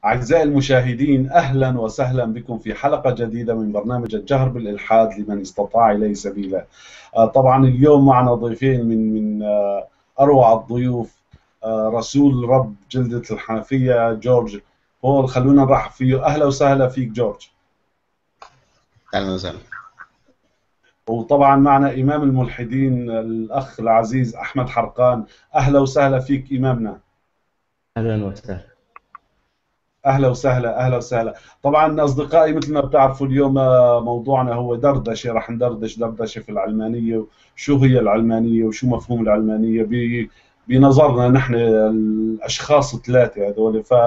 أعزائي المشاهدين أهلا وسهلا بكم في حلقة جديدة من برنامج الجهر بالإلحاد لمن استطاع إليه سبيلا آه، طبعا اليوم معنا ضيفين من من آه، أروع الضيوف آه، رسول رب جلدة الحنفية جورج بول خلونا نرحب فيه أهلا وسهلا فيك جورج اهلا وسهلا وطبعا معنا إمام الملحدين الأخ العزيز أحمد حرقان أهلا وسهلا فيك إمامنا اهلا وسهلا اهلا وسهلا اهلا وسهلا طبعا اصدقائي مثل ما بتعرفوا اليوم آه، موضوعنا هو دردشه راح ندردش دردشه في العلمانيه شو هي العلمانيه وشو مفهوم العلمانيه ب- بنظرنا نحن الاشخاص الثلاثه هذول ف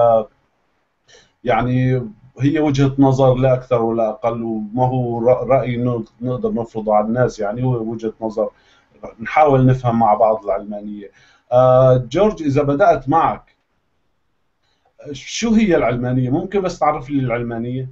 يعني هي وجهه نظر لا اكثر ولا اقل وما هو رأ- راي ن- نقدر نفرضه على الناس يعني هو وجهه نظر نحاول نفهم مع بعض العلمانيه آه، جورج اذا بدات معك شو هي العلمانية؟ ممكن بس تعرف لي العلمانية؟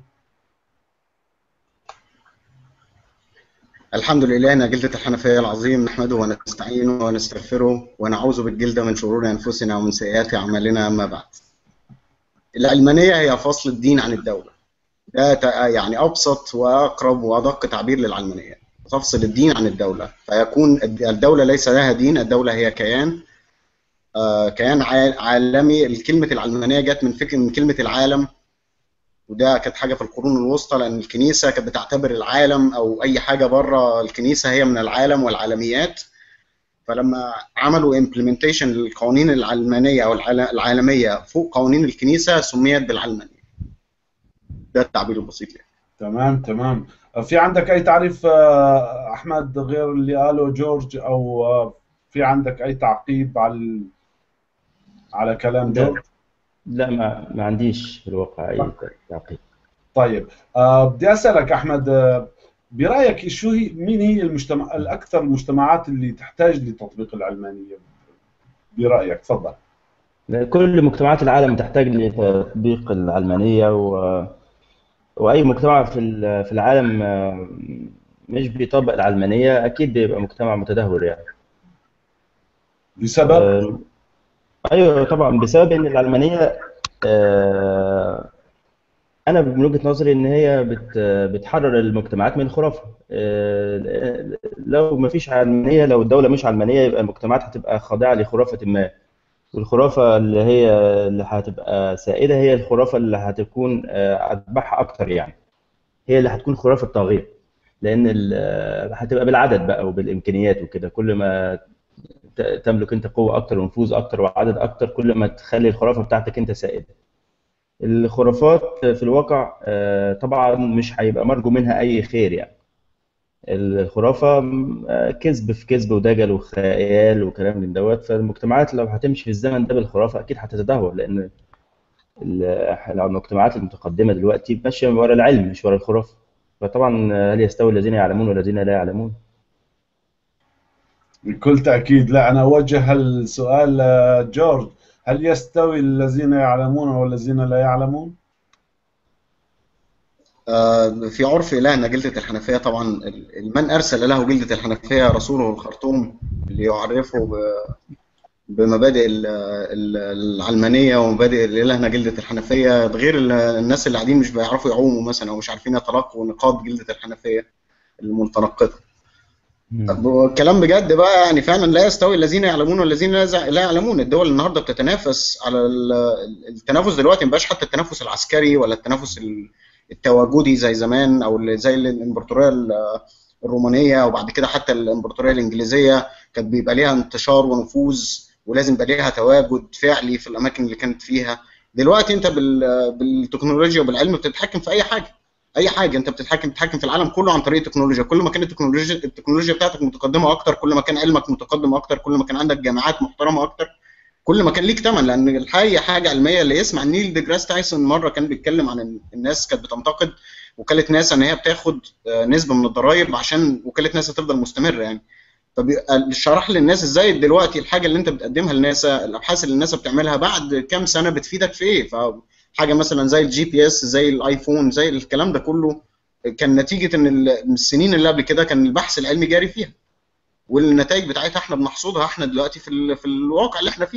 الحمد لله ان جلدة الحنفية العظيم نحمده ونستعينه ونستغفره ونعوذ بالجلدة من شرور انفسنا ومن سيئات اعمالنا اما بعد. العلمانية هي فصل الدين عن الدولة. ده ت- يعني ابسط واقرب وادق تعبير للعلمانية. تفصل الدين عن الدولة فيكون الد- الدولة ليس لها دين، الدولة هي كيان آه، كيان عا- عالمي كلمة العلمانية جت من فكرة من كلمة العالم وده كانت حاجه في القرون الوسطى لان الكنيسه كانت بتعتبر العالم او اي حاجه بره الكنيسه هي من العالم والعالميات فلما عملوا امبلمنتيشن للقوانين العلمانيه او العال- العالميه فوق قوانين الكنيسه سميت بالعلمانيه ده التعبير البسيط يعني تمام تمام في عندك أي تعريف آه، أحمد غير اللي قاله جورج أو آه، في عندك أي تعقيب على ال- على كلام لا جورج؟ لا ما, ما عنديش في الواقع اي تعقيب طيب آه، بدي أسألك أحمد آه، برأيك شو هي مين هي المجتمع الأكثر المجتمعات اللي تحتاج لتطبيق العلمانية؟ برأيك تفضل. كل مجتمعات العالم تحتاج لتطبيق العلمانية و... وأي مجتمع في ال- في العالم آه، مش بيطبق العلمانية أكيد بيبقى مجتمع متدهور يعني لسبب آه، أيوه طبعا بسبب إن العلمانية آه، أنا من وجهة نظري إن هي بت... بتحرر المجتمعات من الخرافة آه، لو ما فيش علمانية لو الدولة مش علمانية يبقى المجتمعات هتبقى خاضعة لخرافة ما والخرافة اللي هي اللي هتبقى سائدة هي الخرافة اللي هتكون آه، أتباعها أكتر يعني هي اللي هتكون خرافة طاغية لأن ال- آه، هتبقى بالعدد بقى وبالإمكانيات وكده كل ما ت- تملك أنت قوة أكتر ونفوذ أكتر وعدد أكتر كل ما تخلي الخرافة بتاعتك أنت سائدة الخرافات في الواقع آه، طبعا مش هيبقى مرجو منها أي خير يعني الخرافة م- آه، كذب في كذب ودجل وخيال وكلام من دوت فالمجتمعات لو هتمشي في الزمن ده بالخرافة أكيد هتتدهور لأن ال- المجتمعات المتقدمة دلوقتي ماشية ورا العلم مش ورا الخرافة فطبعا هل يستوي الذين يعلمون والذين لا يعلمون؟ بكل تأكيد لا أنا أوجه السؤال لجورج هل يستوي الذين يعلمون والذين لا يعلمون؟ آه، في عرف إلهنا جلدة الحنفية طبعا ال- من أرسل له جلدة الحنفية رسوله الخرطوم اللي يعرفه ب- بمبادئ ال- ال- العلمانية ومبادئ إلهنا جلدة الحنفية غير ال- الناس اللي قاعدين مش بيعرفوا يعوموا مثلا أو مش عارفين يتلقوا نقاط جلدة الحنفية المتنقطة الكلام بجد بقى يعني فعلا لا يستوي الذين يعلمون والذين لا يزع- لا يعلمون الدول النهارده بتتنافس على ال- التنافس دلوقتي مبقاش حتى التنافس العسكري ولا التنافس ال- التواجدي زي زمان او اللي زي الامبراطوريه ال- الرومانيه وبعد كده حتى الامبراطوريه الانجليزيه كانت بيبقى ليها انتشار ونفوذ ولازم يبقى ليها تواجد فعلي في الاماكن اللي كانت فيها دلوقتي انت بال- بالتكنولوجيا وبالعلم بتتحكم في اي حاجه اي حاجه انت بتتحكم بتتحكم في العالم كله عن طريق التكنولوجيا كل ما كانت التكنولوجيا التكنولوجيا بتاعتك متقدمه اكتر كل ما كان علمك متقدم اكتر كل ما كان عندك جامعات محترمه اكتر كل ما كان ليك ثمن لان الحقيقه حاجه علميه اللي يسمع نيل ديجراس تايسون مره كان بيتكلم عن إن الناس كانت بتنتقد وكاله ناسا ان هي بتاخد آه، نسبه من الضرائب عشان وكاله ناسا تفضل مستمره يعني فشرح للناس ازاي دلوقتي الحاجه اللي انت بتقدمها لناسا الابحاث اللي ناسا بتعملها بعد كام سنه بتفيدك في ايه فحاجه مثلا زي الجي بي اس زي الايفون زي الكلام ده كله كان نتيجه ان ال- السنين اللي قبل كده كان البحث العلمي جاري فيها والنتائج بتاعتها احنا بنحصدها احنا دلوقتي في ال- في الواقع اللي احنا فيه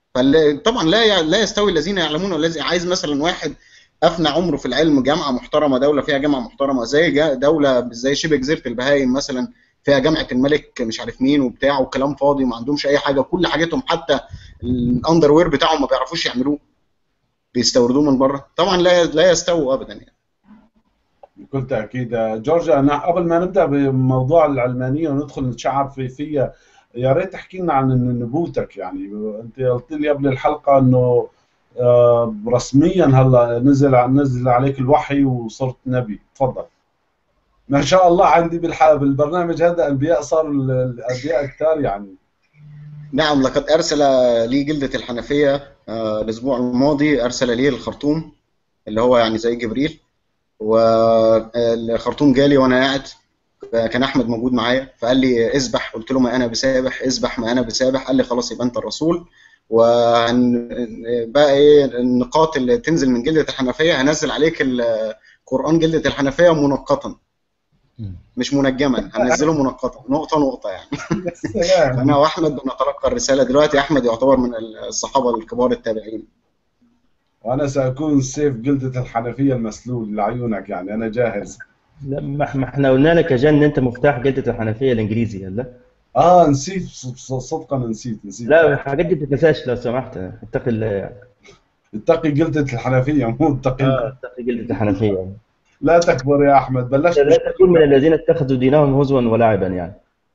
فطبعا لا لا يستوي الذين يعلمون والذي عايز مثلا واحد افنى عمره في العلم جامعه محترمه دوله فيها جامعه محترمه زي جا- دوله زي شبه جزيره البهايم مثلا فيها جامعه الملك مش عارف مين وبتاع وكلام فاضي وما عندهمش اي حاجه كل حاجتهم حتى الاندر وير بتاعهم ما بيعرفوش يعملوه بيستوردوه من بره طبعا لا لا يستووا ابدا يعني بكل تأكيد جورج أنا قبل ما نبدأ بموضوع العلمانية وندخل نتشعب في فيها يا ريت تحكي لنا عن نبوتك يعني أنت قلت لي قبل الحلقة إنه آه، رسميا هلا نزل نزل عليك الوحي وصرت نبي تفضل ما شاء الله عندي بالح... بالبرنامج هذا انبياء صاروا ال- الانبياء كثار يعني نعم لقد ارسل لي جلده الحنفيه آه، الاسبوع الماضي ارسل لي الخرطوم اللي هو يعني زي جبريل والخرطوم جالي وانا قاعد كان احمد موجود معايا فقال لي اسبح قلت له ما انا بسابح اسبح ما انا بسابح قال لي خلاص يبقى انت الرسول وهن بقى ايه النقاط اللي تنزل من جلده الحنفيه هنزل عليك القران جلده الحنفيه منقطا مش منجما هنزله منقطا نقطه نقطه يعني يا سلام فانا واحمد بنتلقى الرساله دلوقتي احمد يعتبر من الصحابه الكبار التابعين وانا ساكون سيف جلدة الحنفية المسلول لعيونك يعني انا جاهز لا ما ما احنا قلنا لك يا جان ان انت مفتاح جلدة الحنفية الانجليزي لا اه نسيت ص- صدقا نسيت نسيت لا الحاجات دي ما تتنساش لو سمحت اتقي الله يعني اتقي جلدة الحنفية مو اتقي اه اتقي جلدة الحنفية يعني. لا تكبر يا احمد بلشت لا تكون من الذين اتخذوا دينهم هزوا ولعبا يعني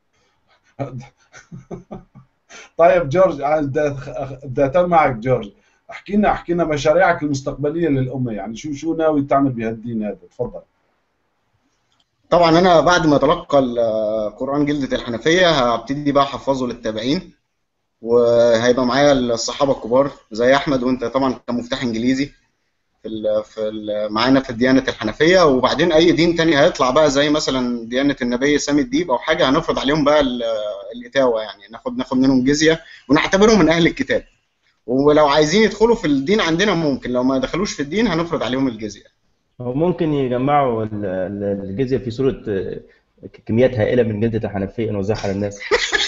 طيب جورج أنا بدي أخ- بدي اتم معك جورج احكي لنا احكي لنا مشاريعك المستقبليه للامه يعني شو شو ناوي تعمل بهالدين هذا تفضل طبعا انا بعد ما اتلقى القران جلده الحنفيه هبتدي بقى احفظه للتابعين وهيبقى معايا الصحابه الكبار زي احمد وانت طبعا كمفتاح انجليزي في ال في ال معانا في الديانه الحنفيه وبعدين اي دين تاني هيطلع بقى زي مثلا ديانه النبي سامي الديب او حاجه هنفرض عليهم بقى ال- الاتاوه يعني ناخد ناخد منهم جزيه ونعتبرهم من اهل الكتاب ولو عايزين يدخلوا في الدين عندنا ممكن لو ما دخلوش في الدين هنفرض عليهم الجزيه هو ممكن يجمعوا ال- ال- الجزية في صورة آه، كميات هائلة من جلدة الحنفية نوزعها للناس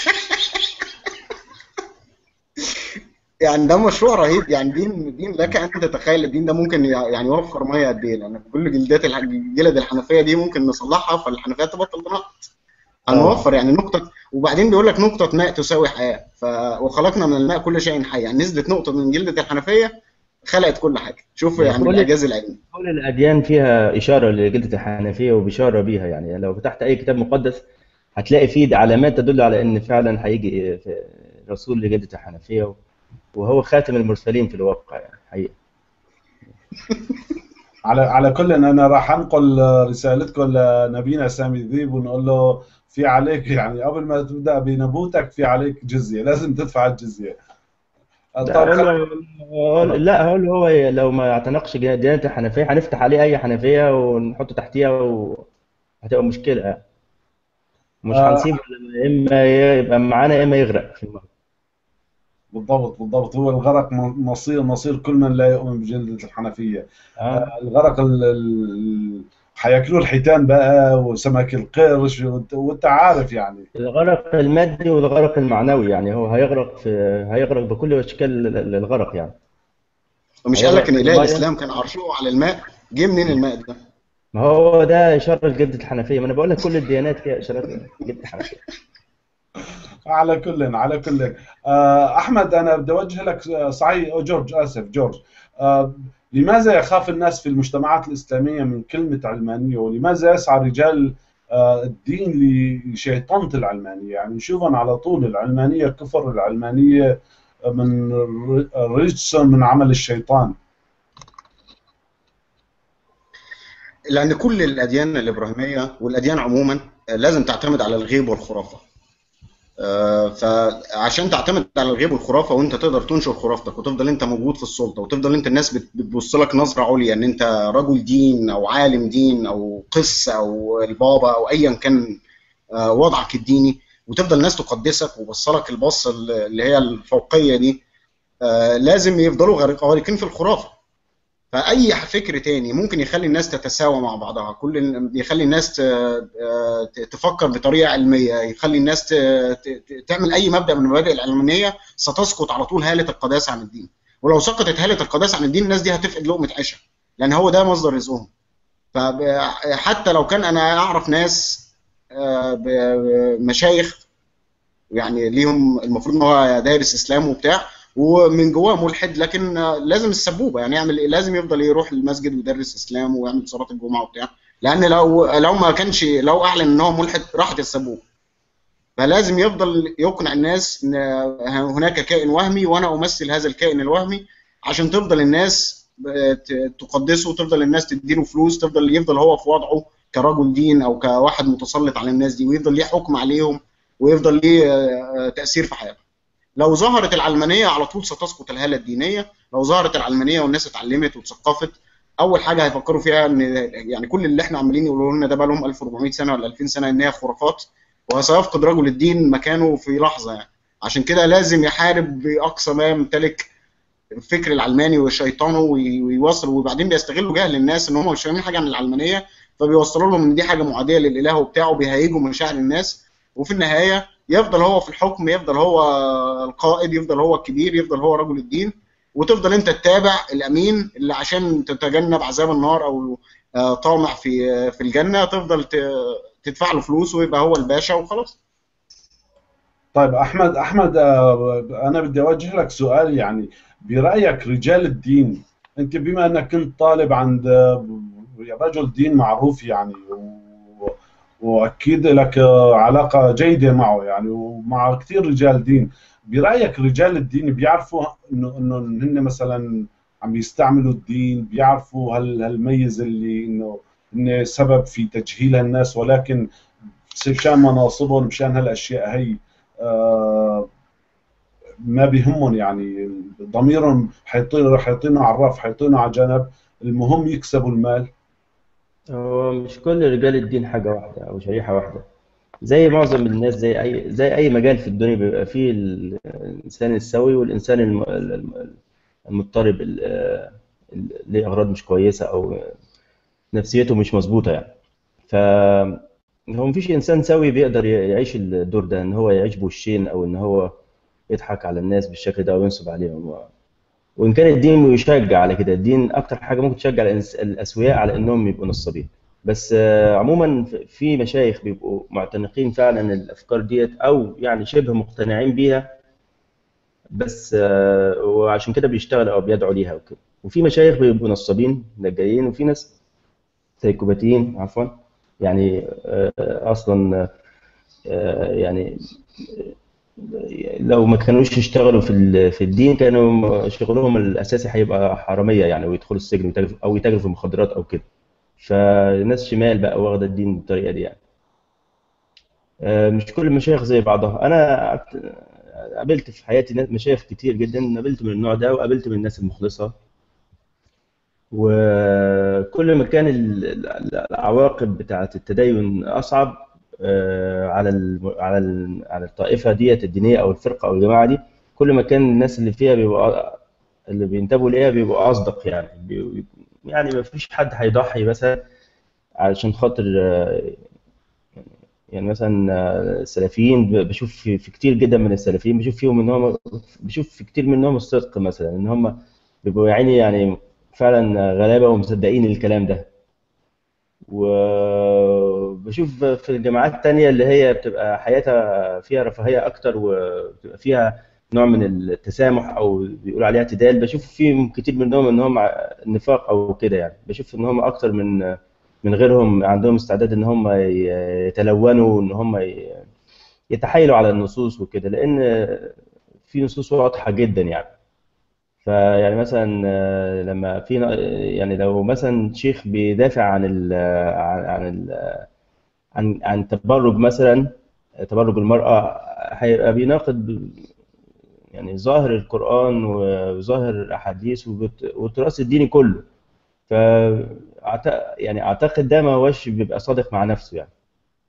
يعني ده مشروع رهيب يعني دين دين لك ان تتخيل الدين ده ممكن يعني يوفر ميه قد ايه لان كل جلدات الح- الجلد الحنفيه دي ممكن نصلحها فالحنفيه تبطل تنقط هنوفر يعني نقطه وبعدين بيقول لك نقطه ماء تساوي حياه ف... وخلقنا من الماء كل شيء حي يعني نزلت نقطه من جلده الحنفيه خلقت كل حاجه شوف يعني كل- الاعجاز العلمي كل الأديان فيها إشارة لجلدة الحنفية وبشارة بيها يعني لو فتحت أي كتاب مقدس هتلاقي فيه علامات تدل على إن فعلا هيجي في رسول لجلدة الحنفية وهو خاتم المرسلين في الواقع يعني حقيقة على على كل إن انا راح انقل رسالتكم لنبينا سامي الذيب ونقول له في عليك يعني قبل ما تبدا بنبوتك في عليك جزيه لازم تدفع الجزيه لا طب هقول له- هقول- لا هقول له هو لو ما اعتنقش ديانة الحنفية هنفتح عليه أي حنفية ونحطه تحتيها وهتبقى مشكلة يعني. مش آه. هنسيبه إلا إما يبقى معانا يا إما يغرق في الماء بالضبط بالضبط هو الغرق م- مصير مصير كل من لا يؤمن بجلدة الحنفية آه. الغرق ال... ال... حياكلوه الحيتان بقى وسمك القرش وانت, وانت عارف يعني الغرق المادي والغرق المعنوي يعني هو هيغرق في هيغرق بكل اشكال ال- الغرق يعني ومش أيوة. قال لك ان اله المية. الاسلام كان عرشه على الماء جه منين الماء ده ما هو ده اشاره لجده الحنفيه ما انا بقول لك كل الديانات فيها اشارات لجده الحنفيه على كل على كل آه، احمد انا بدي اوجه لك آه، صحيح أو جورج اسف جورج آه، لماذا يخاف الناس في المجتمعات الاسلاميه من كلمه علمانيه ولماذا يسعى رجال آه، الدين لشيطنه العلمانيه يعني نشوفهم على طول العلمانيه كفر العلمانيه من ر- رجس من عمل الشيطان لان كل الاديان الابراهيميه والاديان عموما لازم تعتمد على الغيب والخرافه آه، فعشان تعتمد على الغيب والخرافه وانت تقدر تنشر خرافتك وتفضل انت موجود في السلطه وتفضل انت الناس بت- بتبص لك نظره عليا ان انت رجل دين او عالم دين او قس او البابا او ايا كان آه، وضعك الديني وتفضل الناس تقدسك وبصلك البصه اللي هي الفوقيه دي آه، لازم يفضلوا غارق- غارقين في الخرافه فاي فكر تاني ممكن يخلي الناس تتساوى مع بعضها كل ال- يخلي الناس ت- ت- تفكر بطريقه علميه يخلي الناس ت- ت- تعمل اي مبدا من المبادئ العلمانيه ستسقط على طول هاله القداسه عن الدين ولو سقطت هاله القداسه عن الدين الناس دي هتفقد لقمه عيشها لان هو ده مصدر رزقهم فحتى لو كان انا اعرف ناس آه، ب- ب- مشايخ يعني ليهم المفروض ان هو دارس اسلام وبتاع ومن جواه ملحد لكن آه، لازم السبوبه يعني يعمل إيه؟ لازم يفضل يروح المسجد ويدرس اسلام ويعمل صلاه الجمعه وبتاع لان لو لو ما كانش لو اعلن ان هو ملحد راحت السبوبه فلازم يفضل يقنع الناس ان هناك كائن وهمي وانا امثل هذا الكائن الوهمي عشان تفضل الناس ت- تقدسه وتفضل الناس تديله فلوس تفضل يفضل هو في وضعه كرجل دين او كواحد متسلط على الناس دي ويفضل ليه حكم عليهم ويفضل ليه آه، تاثير في حياتهم. لو ظهرت العلمانيه على طول ستسقط الهاله الدينيه، لو ظهرت العلمانيه والناس اتعلمت واتثقفت اول حاجه هيفكروا فيها ان يعني كل اللي احنا عمالين يقولوا لنا ده بقى لهم 1400 سنه ولا 2000 سنه ان هي خرافات وسيفقد رجل الدين مكانه في لحظه يعني. عشان كده لازم يحارب باقصى ما يمتلك الفكر العلماني وشيطانه وي- ويوصل وبعدين بيستغلوا جهل الناس ان هم مش فاهمين حاجه عن العلمانيه فبيوصلوا لهم ان دي حاجه معاديه للاله وبتاعه بيهيجوا مشاعر الناس وفي النهايه يفضل هو في الحكم يفضل هو القائد يفضل هو الكبير يفضل هو رجل الدين وتفضل انت التابع الامين اللي عشان تتجنب عذاب النار او آه، طامع في في الجنه تفضل ت- تدفع له فلوس ويبقى هو الباشا وخلاص طيب احمد احمد آه، انا بدي اوجه لك سؤال يعني برايك رجال الدين انت بما انك كنت طالب عند آه، رجل دين معروف يعني و- واكيد لك آه، علاقه جيده معه يعني ومع كثير رجال دين برايك رجال الدين بيعرفوا انه انه هن مثلا عم يستعملوا الدين بيعرفوا هال هالميز اللي انه انه سبب في تجهيل الناس ولكن مشان مناصبهم مشان هالاشياء هي آه، ما بيهمهم يعني ضميرهم حيطينوا حيطينوا على الرف حيطينوا على جنب المهم يكسبوا المال هو مش كل رجال الدين حاجة واحدة أو شريحة واحدة زي معظم الناس زي أي زي أي مجال في الدنيا بيبقى فيه ال- الإنسان السوي والإنسان الم- الم- المضطرب ال- ال- ليه أغراض مش كويسة أو نفسيته مش مظبوطة يعني ف هو مفيش إنسان سوي بيقدر ي- يعيش الدور ده إن هو يعيش بوشين أو إن هو يضحك على الناس بالشكل ده أو ينصب عليهم وإن كان الدين يشجع على كده الدين أكتر حاجة ممكن تشجع الإنس- الأسوياء على إنهم يبقوا نصابين بس آه، عموما ف- في مشايخ بيبقوا معتنقين فعلا الأفكار ديت أو يعني شبه مقتنعين بيها بس آه، وعشان كده بيشتغلوا أو بيدعوا ليها وكده وفي مشايخ بيبقوا نصابين دجالين وفي ناس سيكوباتيين عفوا يعني آه، أصلا آه، يعني لو ما كانوش يشتغلوا في ال- في الدين كانوا شغلهم الاساسي هيبقى حراميه يعني ويدخلوا السجن ويتاجروا او يتاجروا في المخدرات او كده فالناس شمال بقى واخده الدين بالطريقه دي يعني آه، مش كل المشايخ زي بعضها انا قعدت- قابلت في حياتي ناس- مشايخ كتير جدا قابلت من النوع ده وقابلت من الناس المخلصه وكل ما كان ال- ال- العواقب بتاعه التدين اصعب آه، على الم- على ال- على الطائفه ديت الدينيه او الفرقه او الجماعه دي كل ما كان الناس اللي فيها بيبقوا اللي بينتموا ليها بيبقوا اصدق يعني بي- يعني ما فيش حد هيضحي مثلا علشان خاطر آه، يعني مثلا آه، السلفيين ب- بشوف في, في كتير جدا من السلفيين بشوف فيهم ان هم بشوف في كتير منهم الصدق مثلا ان هم بيبقوا يعني يعني فعلا غلابه ومصدقين الكلام ده وبشوف في الجامعات التانية اللي هي بتبقى حياتها فيها رفاهية أكتر وبتبقى فيها نوع من التسامح أو بيقولوا عليها اعتدال بشوف فيهم كتير منهم إن هم نفاق أو كده يعني بشوف إن هم أكتر من من غيرهم عندهم استعداد إن هم يتلونوا إن هم ي- يتحايلوا على النصوص وكده لأن في نصوص واضحة جدا يعني فيعني مثلا آه، لما في يعني لو مثلا شيخ بيدافع عن ال عن عن ال عن عن تبرج مثلا تبرج المرأة هيبقى بيناقض يعني ظاهر القرآن وظاهر الأحاديث وبت- والتراث الديني كله فأعتقد يعني أعتقد ده ما هوش بيبقى صادق مع نفسه يعني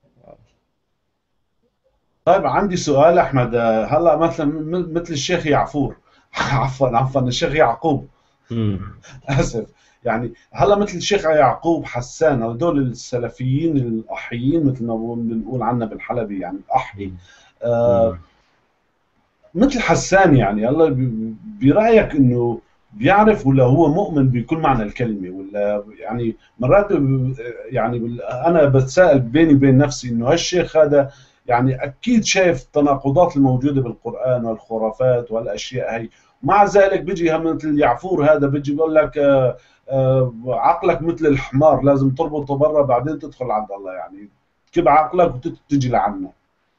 طيب عندي سؤال احمد آه، هلا مثلا م- مثل الشيخ يعفور عفوا عفوا الشيخ يعقوب مم. اسف يعني هلا مثل الشيخ يعقوب حسان هدول السلفيين الاحيين مثل ما بنقول عنا بالحلبي يعني الاحي آه مم. مثل حسان يعني هلا ب- برايك انه بيعرف ولا هو مؤمن بكل معنى الكلمه ولا يعني مرات ب- يعني بال- انا بتساءل بيني وبين نفسي انه هالشيخ هذا يعني اكيد شايف التناقضات الموجوده بالقران والخرافات والاشياء هي مع ذلك بيجي هم مثل يعفور هذا بيجي بيقول لك آه، آه، عقلك مثل الحمار لازم تربطه برا بعدين تدخل عند الله يعني كب عقلك وتجي لعنا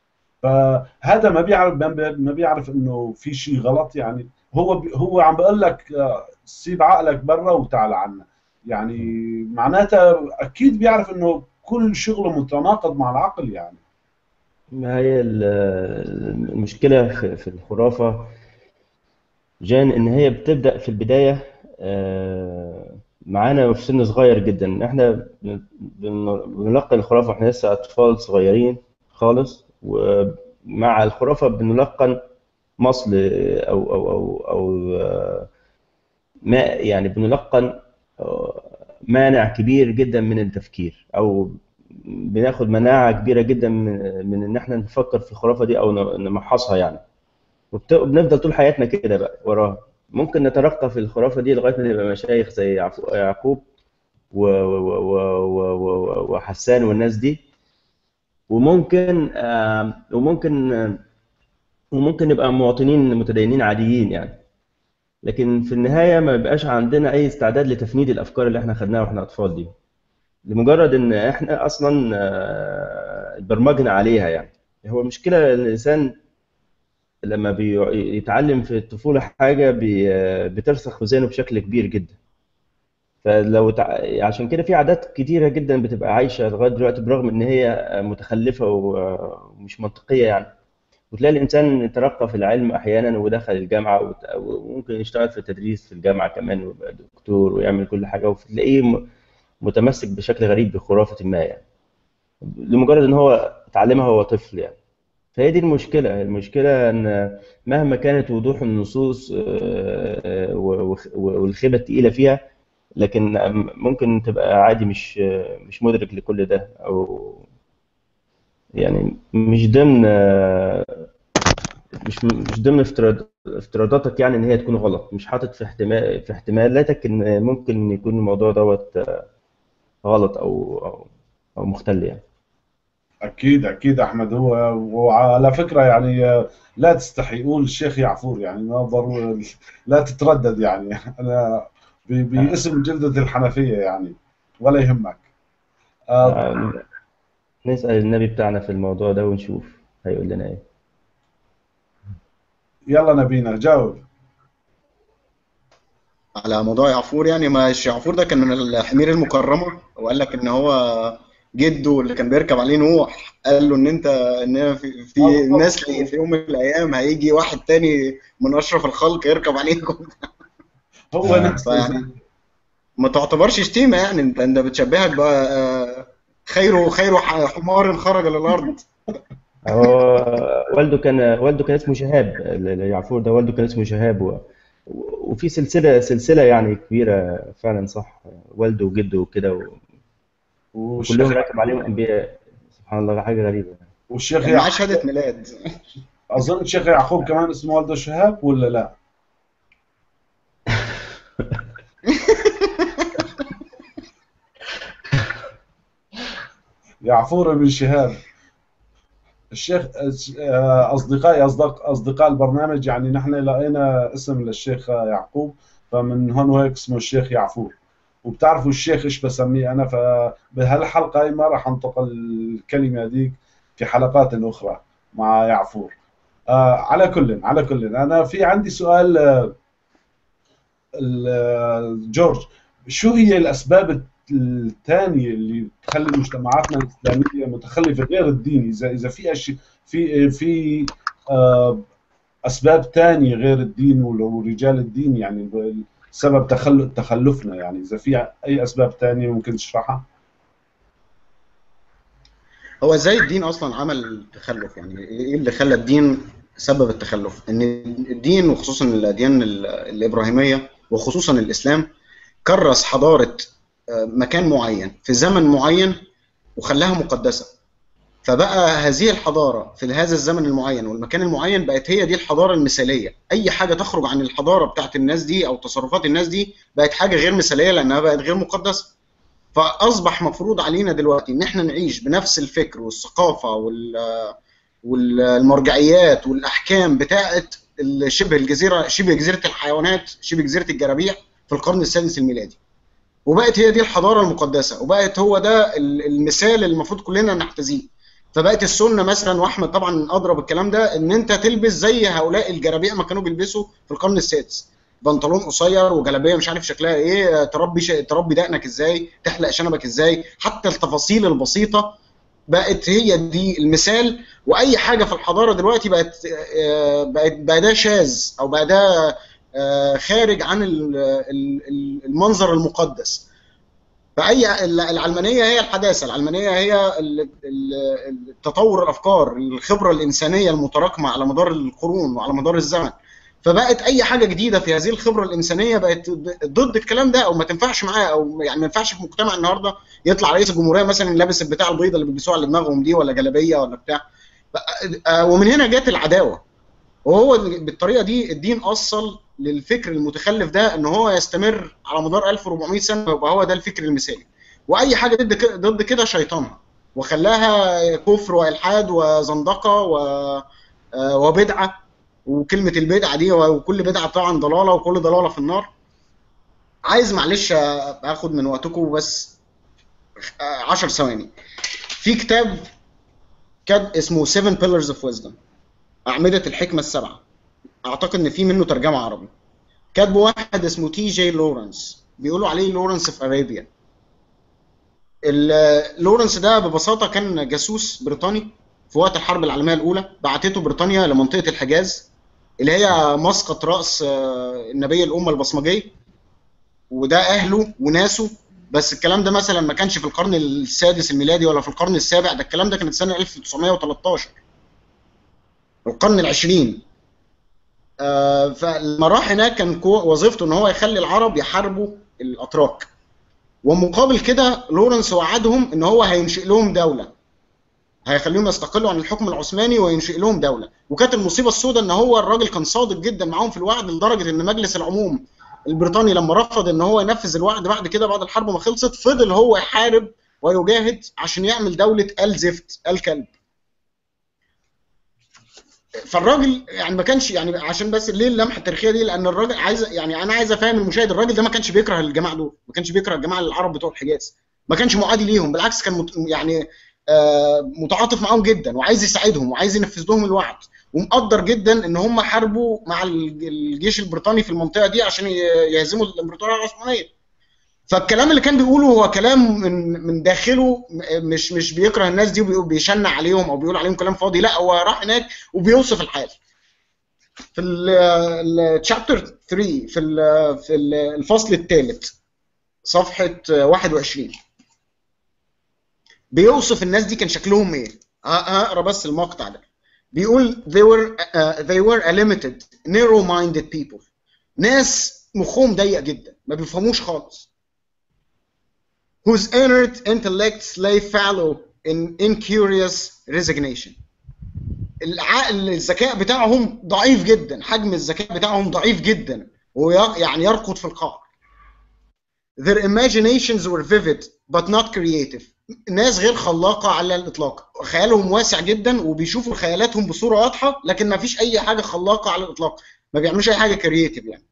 فهذا ما بيعرف ما بيعرف انه في شيء غلط يعني هو بي هو عم بقول لك آه، سيب عقلك برا وتعال عنا يعني معناتها اكيد بيعرف انه كل شغله متناقض مع العقل يعني ما هي ال- المشكلة في في الخرافة جان إن هي بتبدأ في البداية آه، معانا في سن صغير جدا إحنا بن- بن- بنلقي الخرافة وإحنا لسه أطفال صغيرين خالص ومع الخرافة بنلقن مصل أو أو أو أو آه، ما يعني بنلقن آه، مانع كبير جدا من التفكير او بناخد مناعة كبيرة جدا من من ان احنا نفكر في الخرافة دي او ن- نمحصها يعني وبت- وبنفضل طول حياتنا كده بقى وراها ممكن نترقى في الخرافة دي لغاية ما نبقى مشايخ زي يعفو- يعقوب و- و- و- و- و- وحسان والناس دي وممكن آه، وممكن آه، وممكن نبقى مواطنين متدينين عاديين يعني لكن في النهاية ما بيبقاش عندنا أي استعداد لتفنيد الأفكار اللي احنا خدناها واحنا أطفال دي لمجرد إن احنا أصلا آه، اتبرمجنا عليها يعني هو المشكلة إن الإنسان لما بيتعلم في الطفولة حاجة بي- آه، بترسخ في ذهنه بشكل كبير جدا فلو تع... عشان كده في عادات كتيرة جدا بتبقى عايشة لغاية دلوقتي برغم إن هي متخلفة و- ومش منطقية يعني وتلاقي الإنسان ترقى في العلم أحيانا ودخل الجامعة وت- وممكن يشتغل في التدريس في الجامعة كمان ويبقى دكتور ويعمل كل حاجة وتلاقيه م- متمسك بشكل غريب بخرافة ما يعني لمجرد إن هو اتعلمها وهو طفل يعني فهي دي المشكلة المشكلة إن مهما كانت وضوح النصوص آه، آه، و- وخ- والخيبة التقيلة فيها لكن ممكن تبقى عادي مش مش مدرك لكل ده أو يعني مش ضمن مش مش ضمن افتراض افتراضاتك يعني ان هي تكون غلط مش حاطط في احتمال في احتمالاتك ان ممكن يكون الموضوع دوت غلط او او او مختل يعني اكيد اكيد احمد هو وعلى فكره يعني لا تستحي قول الشيخ يعفور يعني ما ضروري لا تتردد يعني انا ب- باسم جلدة الحنفيه يعني ولا يهمك آه، آه، نسأل النبي بتاعنا في الموضوع ده ونشوف هيقول لنا ايه يلا نبينا جاوب على موضوع يعفور يعني ما يعفور ده كان من الحمير المكرمه وقال لك ان هو جده اللي كان بيركب عليه نوح قال له ان انت ان في, في بالظبط. نسل في يوم من الايام هيجي واحد تاني من اشرف الخلق يركب عليكم هو نفسه فيعني ما تعتبرش شتيمه يعني انت انت بتشبهك بقى آه، خير خير ح- حمار خرج للارض هو والده كان والده كان اسمه شهاب ال- يعفور ده والده كان اسمه شهاب و... وفي سلسلة سلسلة يعني كبيرة فعلا صح والده وجده وكده و... والشيخ كلهم راكب عليهم انبياء سبحان الله حاجه غريبه والشيخ كان معاه يعقوب شهاده ميلاد اظن الشيخ يعقوب كمان اسمه والده شهاب ولا لا؟ يعفور بن شهاب الشيخ آه، اصدقائي اصدق اصدقاء البرنامج يعني نحن لقينا اسم للشيخ يعقوب فمن هون وهيك اسمه الشيخ يعفور وبتعرفوا الشيخ ايش بسميه انا فبهالحلقه هي ما راح انتقل الكلمه هذيك في حلقات اخرى مع يعفور آه على كل على كل انا في عندي سؤال آه، ال- جورج شو هي الاسباب الثانيه اللي تخلي مجتمعاتنا الاسلاميه متخلفه غير الدين اذا اذا في اشياء في في آه، اسباب ثانيه غير الدين ورجال الدين يعني سبب تخلف تخلفنا يعني اذا في اي اسباب ثانيه ممكن تشرحها هو ازاي الدين اصلا عمل تخلف يعني ايه اللي خلى الدين سبب التخلف ان الدين وخصوصا الاديان ال- الابراهيميه وخصوصا الاسلام كرس حضاره آه، مكان معين في زمن معين وخلاها مقدسه فبقى هذه الحضاره في هذا الزمن المعين والمكان المعين بقت هي دي الحضاره المثاليه اي حاجه تخرج عن الحضاره بتاعت الناس دي او تصرفات الناس دي بقت حاجه غير مثاليه لانها بقت غير مقدسه فاصبح مفروض علينا دلوقتي ان احنا نعيش بنفس الفكر والثقافه وال والمرجعيات والاحكام بتاعت شبه الجزيره شبه جزيره الحيوانات شبه جزيره الجرابيع في القرن السادس الميلادي وبقت هي دي الحضاره المقدسه وبقت هو ده المثال اللي المفروض كلنا نحتذيه فبقت السنه مثلا واحمد طبعا اضرب الكلام ده ان انت تلبس زي هؤلاء الجرابيع ما كانوا بيلبسوا في القرن السادس بنطلون قصير وجلابيه مش عارف شكلها ايه تربي ش... تربي دقنك ازاي تحلق شنبك ازاي حتى التفاصيل البسيطه بقت هي دي المثال واي حاجه في الحضاره دلوقتي بقت آه، بقت بقى ده شاذ او بقى ده آه، خارج عن ال- ال- ال- المنظر المقدس فاي العلمانيه هي الحداثه العلمانيه هي ال- ال- التطور الافكار الخبره الانسانيه المتراكمه على مدار القرون وعلى مدار الزمن فبقت اي حاجه جديده في هذه الخبره الانسانيه بقت ضد الكلام ده او ما تنفعش معاه او يعني ما ينفعش في مجتمع النهارده يطلع رئيس الجمهوريه مثلا لابس البتاع البيضه اللي بيلبسوها على دماغهم دي ولا جلابيه ولا بتاع آه، ومن هنا جت العداوه وهو بالطريقه دي الدين اصل للفكر المتخلف ده ان هو يستمر على مدار 1400 سنه ويبقى هو ده الفكر المثالي واي حاجه ضد كده ضد كده شيطانها وخلاها كفر والحاد وزندقه و آه، وبدعه وكلمه البدعه دي وكل بدعه طبعا ضلاله وكل ضلاله في النار عايز معلش اخد من وقتكم بس 10 ثواني في كتاب كتاب اسمه 7 Pillars of Wisdom أعمدة الحكمة السبعة أعتقد إن في منه ترجمة عربي كاتبه واحد اسمه تي جي لورنس بيقولوا عليه لورنس في أرابيا ال- لورنس ده ببساطة كان جاسوس بريطاني في وقت الحرب العالمية الأولى بعتته بريطانيا لمنطقة الحجاز اللي هي مسقط رأس آه، النبي الأمة البصمجية وده أهله وناسه بس الكلام ده مثلا ما كانش في القرن السادس الميلادي ولا في القرن السابع ده الكلام ده كانت سنة 1913 القرن العشرين آه، فلما راح هناك كان كو- وظيفته ان هو يخلي العرب يحاربوا الاتراك ومقابل كده لورنس وعدهم ان هو هينشئ لهم دوله هيخليهم يستقلوا عن الحكم العثماني وينشئ لهم دوله وكانت المصيبه السوداء ان هو الراجل كان صادق جدا معاهم في الوعد لدرجه ان مجلس العموم البريطاني لما رفض ان هو ينفذ الوعد بعد كده بعد الحرب ما خلصت فضل هو يحارب ويجاهد عشان يعمل دوله ال زفت الكلب فالراجل يعني ما كانش يعني عشان بس ليه اللمحه التاريخيه دي لان الراجل عايز يعني انا عايز افهم المشاهد الراجل ده ما كانش بيكره الجماعه دول ما كانش بيكره الجماعه العرب بتوع الحجاز ما كانش معادي ليهم بالعكس كان مت يعني آه متعاطف معاهم جدا وعايز يساعدهم وعايز ينفذ لهم الوعد ومقدر جدا ان هم حاربوا مع الجيش البريطاني في المنطقه دي عشان يهزموا الامبراطوريه العثمانيه فالكلام اللي كان بيقوله هو كلام من من داخله مش مش بيكره الناس دي وبيشنع عليهم او بيقول عليهم كلام فاضي لا هو راح هناك وبيوصف الحال في الشابتر 3 في ال في الفصل الثالث صفحه 21 بيوصف الناس دي كان شكلهم ايه هقرا بس المقطع ده بيقول they were uh, they were a limited narrow minded people ناس مخهم ضيق جدا ما بيفهموش خالص whose inert intellects lay fallow in incurious resignation العقل الذكاء بتاعهم ضعيف جدا حجم الذكاء بتاعهم ضعيف جدا ويعني يرقد في القاع their imaginations were vivid but not creative ناس غير خلاقة على الإطلاق خيالهم واسع جدا وبيشوفوا خيالاتهم بصورة واضحة لكن ما فيش أي حاجة خلاقة على الإطلاق ما بيعملوش أي حاجة كرييتيف يعني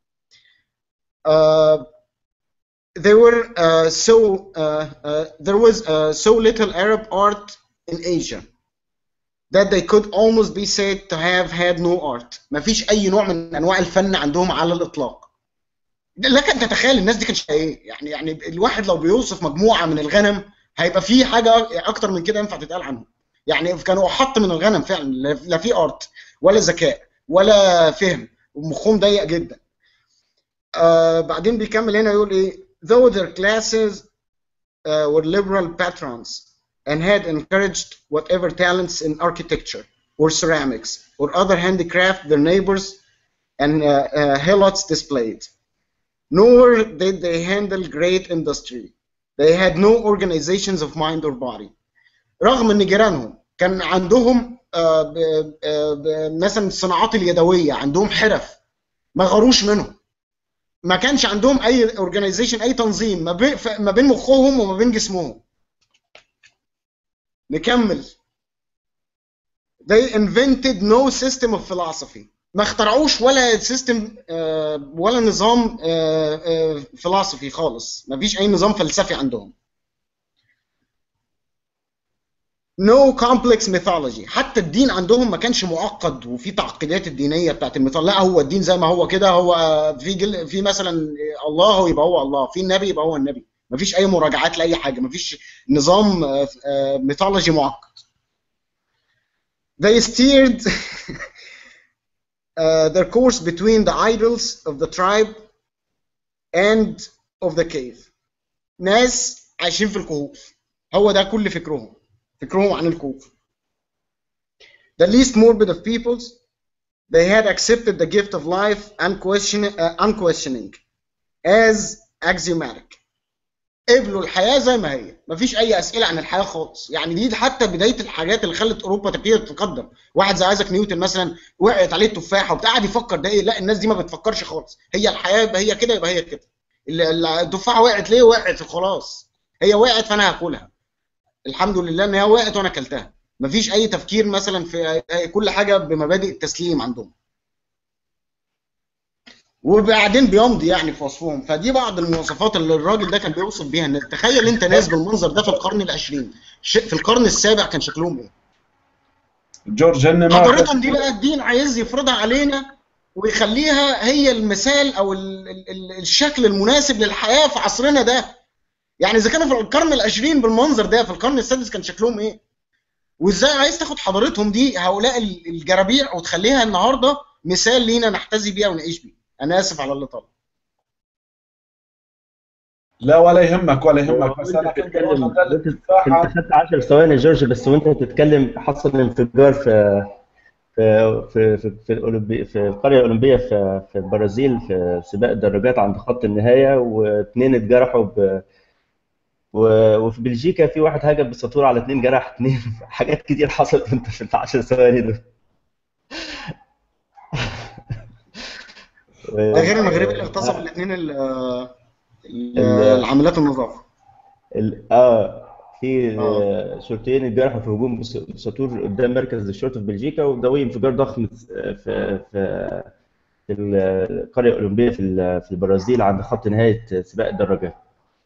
uh, they were uh, so uh, uh, there was uh, so little Arab art in Asia that they could almost be said to have had no art. ما فيش أي نوع من أنواع الفن عندهم على الإطلاق. لك أن تتخيل الناس دي كانت إيه؟ يعني يعني الواحد لو بيوصف مجموعة من الغنم هيبقى في حاجة أكتر من كده ينفع تتقال عنهم. يعني كانوا أحط من الغنم فعلا لا في ارت ولا ذكاء ولا فهم ومخهم ضيق جدا. آه بعدين بيكمل هنا يقول ايه though their classes uh, were liberal patrons and had encouraged whatever talents in architecture or ceramics or other handicraft their neighbors and uh, uh, helots displayed nor did they handle great industry. They had no organizations of mind or body. رغم ان جيرانهم كان عندهم آه، ب- آه، ب- مثلا الصناعات اليدويه عندهم حرف ما غاروش منهم ما كانش عندهم اي اورجانيزيشن اي تنظيم ما بين ف- ما بين مخهم وما بين جسمهم نكمل they invented no system of philosophy ما اخترعوش ولا سيستم ولا نظام فلسفي خالص ما فيش اي نظام فلسفي عندهم no complex mythology حتى الدين عندهم ما كانش معقد وفي تعقيدات الدينيه بتاعت الميثولوجي لا هو الدين زي ما هو كده هو في جل في مثلا الله هو يبقى هو الله في النبي يبقى هو النبي ما فيش اي مراجعات لاي حاجه ما فيش نظام ميثولوجي معقد they steered uh, their course between the idols of the tribe and of the cave ناس عايشين في الكهوف هو ده كل فكرهم فكرهم عن الكهوف the least morbid of peoples they had accepted the gift of life unquestion, uh, unquestioning as axiomatic قبلوا الحياه زي ما هي مفيش اي اسئله عن الحياه خالص يعني دي حتى بدايه الحاجات اللي خلت اوروبا تبتدي تتقدم واحد زي ايزاك نيوتن مثلا وقعت عليه التفاحه وبتاع قعد يفكر ده ايه لا الناس دي ما بتفكرش خالص هي الحياه يبقى هي كده يبقى هي كده ال- التفاحه وقعت ليه وقعت خلاص هي وقعت فانا هاكلها الحمد لله ان هي وقعت وانا اكلتها مفيش اي تفكير مثلا في كل حاجه بمبادئ التسليم عندهم وبعدين بيمضي يعني في وصفهم فدي بعض المواصفات اللي الراجل ده كان بيوصف بيها ان تخيل انت ناس بالمنظر ده في القرن العشرين ش- في القرن السابع كان شكلهم ايه جورج هن ما حضرتهم دي بقى الدين عايز يفرضها علينا ويخليها هي المثال او ال ال ال الشكل المناسب للحياه في عصرنا ده يعني اذا كانوا في القرن العشرين بالمنظر ده في القرن السادس كان شكلهم ايه وازاي عايز تاخد حضارتهم دي هؤلاء ال- الجرابيع وتخليها النهارده مثال لينا نحتذي بيها ونعيش بيه انا اسف على اللي طلع لا ولا يهمك ولا يهمك بس انا وانت كنت بتتكلم بقول ده انت التفاحه انت خدت 10 ثواني يا جورج بس وانت بتتكلم حصل انفجار في في في في في, الأولمبي في القريه الاولمبيه في في البرازيل في سباق الدراجات عند خط النهايه واثنين اتجرحوا ب و- وفي بلجيكا في واحد هاجم بالساطور على اثنين جرح اثنين حاجات كتير حصلت انت في ال 10 ثواني دول ده غير المغرب اللي اغتصب الاثنين ال- العاملات النظافه ال- اه في اه آه، شرطيين اتجرحوا في هجوم بس- بساطور قدام مركز الشرطه في بلجيكا وده انفجار ضخم في في في القريه الاولمبيه في ال- في البرازيل عند خط نهايه سباق الدراجات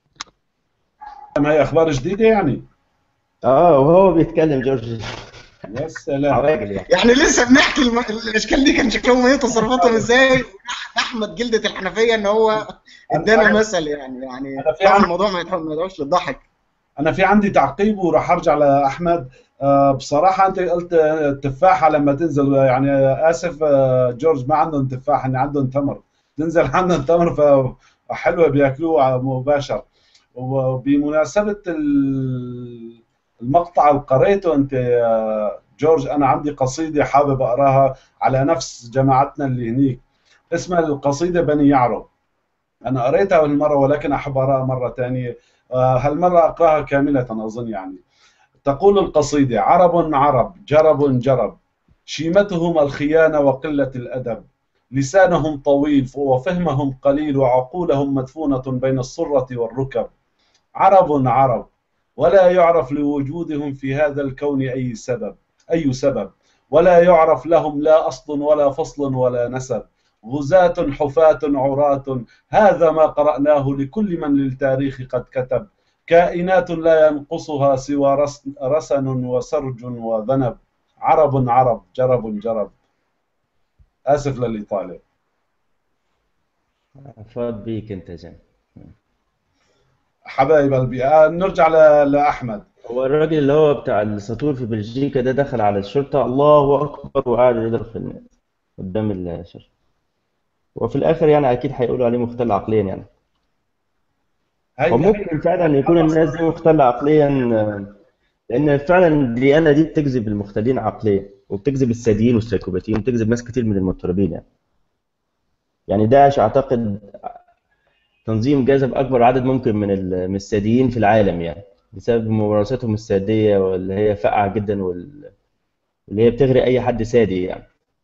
ما هي اخبار جديده يعني اه وهو بيتكلم جورج يا سلام عواجل يعني يعني لسه بنحكي الم... الاشكال دي كان شكلهم ايه تصرفاتهم ازاي احمد جلده الحنفيه ان هو ادانا مثل يعني يعني انا في طبعا عندي الموضوع ما يدعو- ما يدعوش للضحك انا في عندي تعقيب وراح ارجع لاحمد آه، بصراحه انت قلت آه، التفاحه لما تنزل يعني آه، اسف آه، جورج ما عندهم تفاح ان عندهم تمر تنزل عندهم تمر فحلوه بياكلوها مباشر وبمناسبه ال- المقطع اللي قريته انت آه، جورج انا عندي قصيده حابب اقراها على نفس جماعتنا اللي هنيك اسمها القصيده بني يعرب انا قريتها بالمره ولكن احب اقراها مره ثانيه آه، هالمره اقراها كامله اظن يعني تقول القصيده عرب عرب جرب جرب شيمتهم الخيانه وقله الادب لسانهم طويل وفهمهم قليل وعقولهم مدفونه بين السره والركب عرب عرب ولا يعرف لوجودهم في هذا الكون اي سبب اي سبب ولا يعرف لهم لا اصل ولا فصل ولا نسب غزاة حفاة عراة هذا ما قرأناه لكل من للتاريخ قد كتب كائنات لا ينقصها سوى رس- رسن وسرج وذنب عرب عرب جرب جرب آسف للإطالة فاض بيك انت جان حبايب قلبي آه، نرجع ل- لأحمد هو الراجل اللي هو بتاع الساطور في بلجيكا ده دخل على الشرطه الله اكبر وقعد يضرب في الناس قدام الشرطه وفي الاخر يعني اكيد هيقولوا عليه مختل عقليا يعني هي وممكن فعلا يكون الناس دي مختلة عقليا آه، لأن فعلا الديانة دي بتجذب المختلين عقليا وبتجذب الساديين والسايكوباتيين وبتجذب ناس كتير من المضطربين يعني يعني داعش أعتقد تنظيم جذب اكبر عدد ممكن من ال- من الساديين في العالم يعني بسبب ممارساتهم الساديه واللي هي فاقعه جدا وال- واللي هي بتغري اي حد سادي يعني